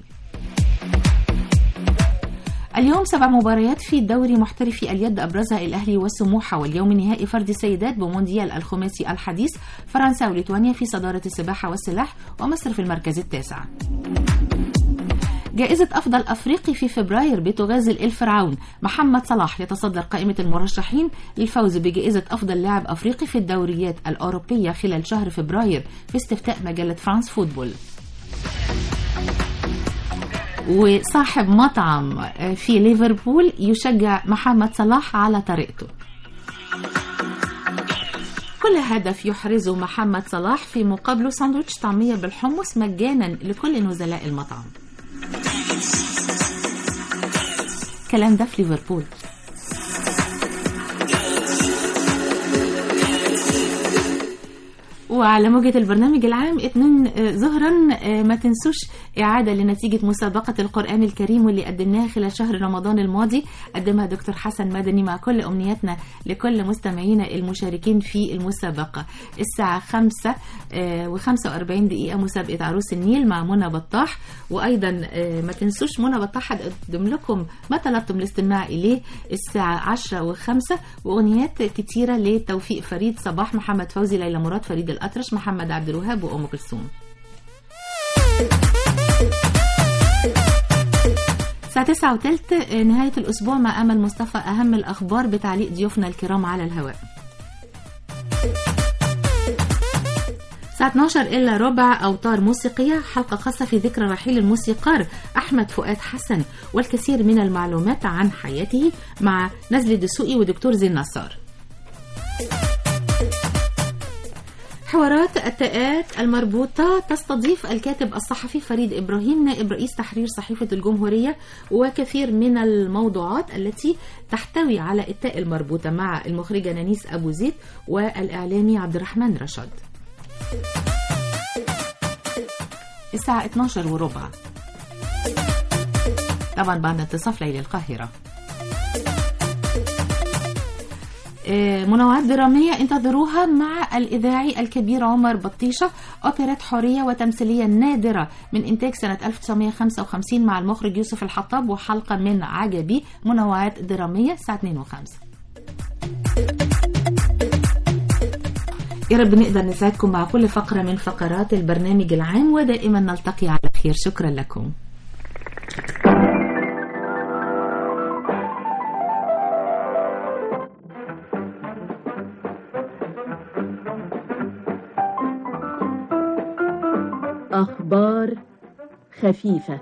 اليوم سبع مباريات في دوري محترفي اليد أبرزها الأهلي والسموحة واليوم نهائي فرد السيدات بمونديال الخماسي الحديث فرنسا وليتوانيا في صدارة السباحة والسلاح ومصر في المركز التاسع جائزة أفضل أفريقي في فبراير بتغازل الفرعون محمد صلاح يتصدر قائمة المرشحين للفوز بجائزة أفضل لاعب أفريقي في الدوريات الأوروبية خلال شهر فبراير في استفتاء مجلة فرانس فوتبول وصاحب مطعم في ليفربول يشجع محمد صلاح على طريقته كل هدف يحرزه محمد صلاح في مقابله ساندويتش طعمية بالحمص مجانا لكل نزلاء المطعم الكلام ده في ليفربول وعلى موجة البرنامج العام اتنين آه، ظهرا آه، ما تنسوش إعادة لنتيجة مسابقة القرآن الكريم واللي قدمناها خلال شهر رمضان الماضي قدمها دكتور حسن مدني مع كل أمنياتنا لكل مستمعينا المشاركين في المسابقة الساعة خمسة وخمسة وأربعين دقيقة مسابقة عروس النيل مع منى بطاح وأيضا آه، ما تنسوش منى بطاح هتقدم لكم ما طلبتم الاستماع إليه الساعة عشرة وخمسة وأغنيات كتيرة لتوفيق فريد صباح محمد فوزي ليلى مراد فريد الأطرش محمد عبد الوهاب وأم كلثوم الساعة تسعة وتلت آه، نهاية الأسبوع مع أمل مصطفى أهم الأخبار بتعليق ضيوفنا الكرام على الهواء الساعة 12 إلا ربع أوتار موسيقية حلقة خاصة في ذكرى رحيل الموسيقار أحمد فؤاد حسن والكثير من المعلومات عن حياته مع نزل الدسوقي ودكتور زين نصار حوارات التاءات المربوطة تستضيف الكاتب الصحفي فريد إبراهيم نائب رئيس تحرير صحيفة الجمهورية وكثير من الموضوعات التي تحتوي على التاء المربوطة مع المخرجة نانيس أبو زيد والإعلامي عبد الرحمن رشاد الساعة 12 وربع طبعا بعد انتصاف ليل القاهرة آه، منوعات درامية انتظروها مع الإذاعي الكبير عمر بطيشة أوبرات حورية وتمثيلية نادرة من إنتاج سنة 1955 مع المخرج يوسف الحطاب وحلقة من عجبي منوعات درامية الساعة 2 و5 يا رب نقدر نسعدكم مع كل فقرة من فقرات البرنامج العام ودائما نلتقي على خير شكرا لكم أخبار خفيفة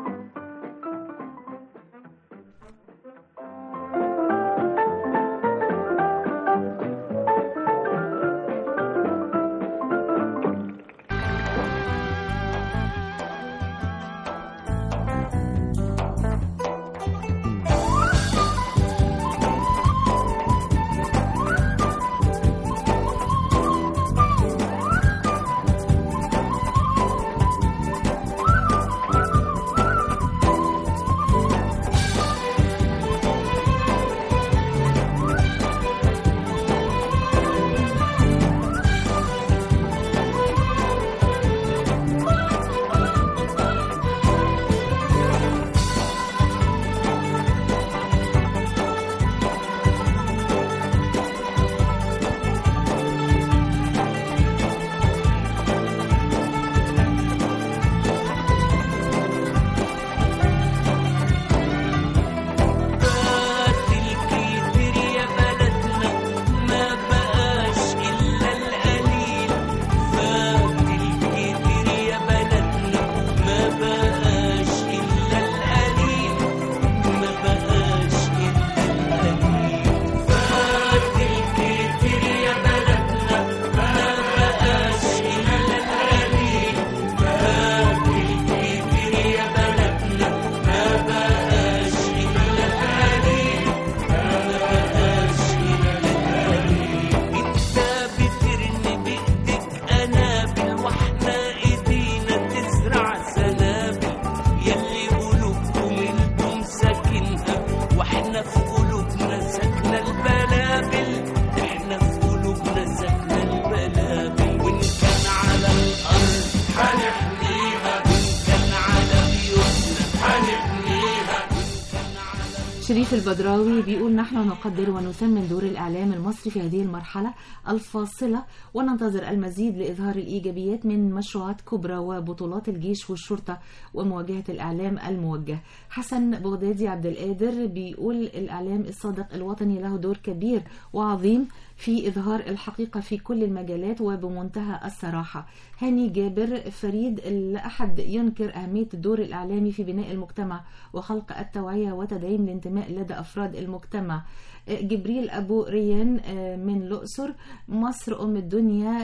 شريف البدراوي بيقول نحن نقدر ونثمن دور الإعلام المصري في هذه المرحلة الفاصلة وننتظر المزيد لإظهار الإيجابيات من مشروعات كبرى وبطولات الجيش والشرطة ومواجهة الإعلام الموجه حسن بغدادي عبد القادر بيقول الإعلام الصادق الوطني له دور كبير وعظيم في إظهار الحقيقة في كل المجالات وبمنتهى الصراحة هاني جابر فريد لا أحد ينكر أهمية الدور الإعلامي في بناء المجتمع وخلق التوعية وتدعيم الانتماء لدى أفراد المجتمع جبريل أبو ريان من الأقصر مصر أم الدنيا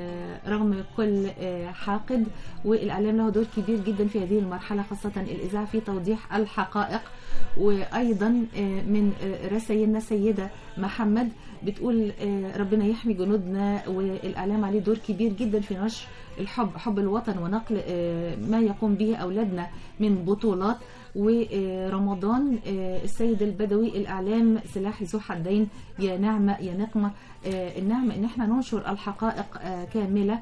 رغم كل حاقد والإعلام له دور كبير جدا في هذه المرحلة خاصة الإذاعة في توضيح الحقائق وأيضا من رسائلنا سيدة محمد بتقول ربنا يحمي جنودنا والإعلام عليه دور كبير جدا في نشر الحب حب الوطن ونقل ما يقوم به أولادنا من بطولات ورمضان السيد البدوي الإعلام سلاح ذو حدين يا نعمة يا نقمة النعمة إن احنا ننشر الحقائق كاملة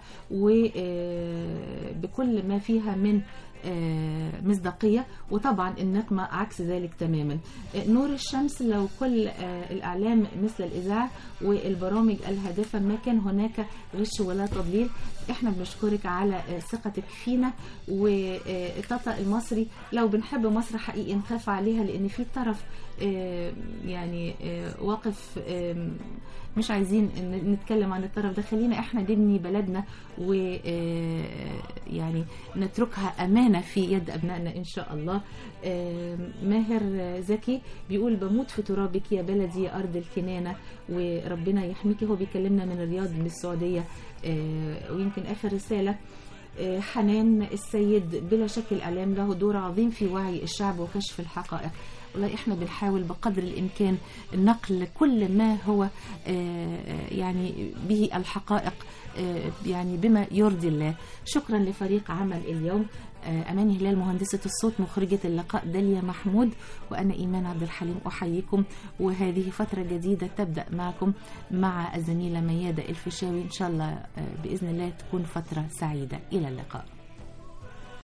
وبكل ما فيها من مصداقية وطبعا النقمة عكس ذلك تماما نور الشمس لو كل الإعلام مثل الإذاعة والبرامج الهادفة ما كان هناك غش ولا تضليل احنا بنشكرك على ثقتك فينا والتاتا المصري لو بنحب مصر حقيقي نخاف عليها لأن في طرف يعني واقف مش عايزين نتكلم عن الطرف ده خلينا احنا نبني بلدنا و يعني نتركها امانه في يد ابنائنا ان شاء الله ماهر زكي بيقول بموت في ترابك يا بلدي يا ارض الكنانه وربنا يحميكي هو بيكلمنا من الرياض من السعوديه آه، ويمكن آخر رسالة آه، حنان السيد بلا شك الإعلام له دور عظيم في وعي الشعب وكشف الحقائق والله احنا بنحاول بقدر الامكان نقل كل ما هو آه، يعني به الحقائق آه، يعني بما يرضي الله شكرا لفريق عمل اليوم آه، أماني هلال مهندسة الصوت مخرجة اللقاء داليا محمود وأنا إيمان عبد الحليم أحييكم وهذه فترة جديدة تبدأ معكم مع الزميلة ميادة الفيشاوي إن شاء الله آه، بإذن الله تكون فترة سعيدة إلى اللقاء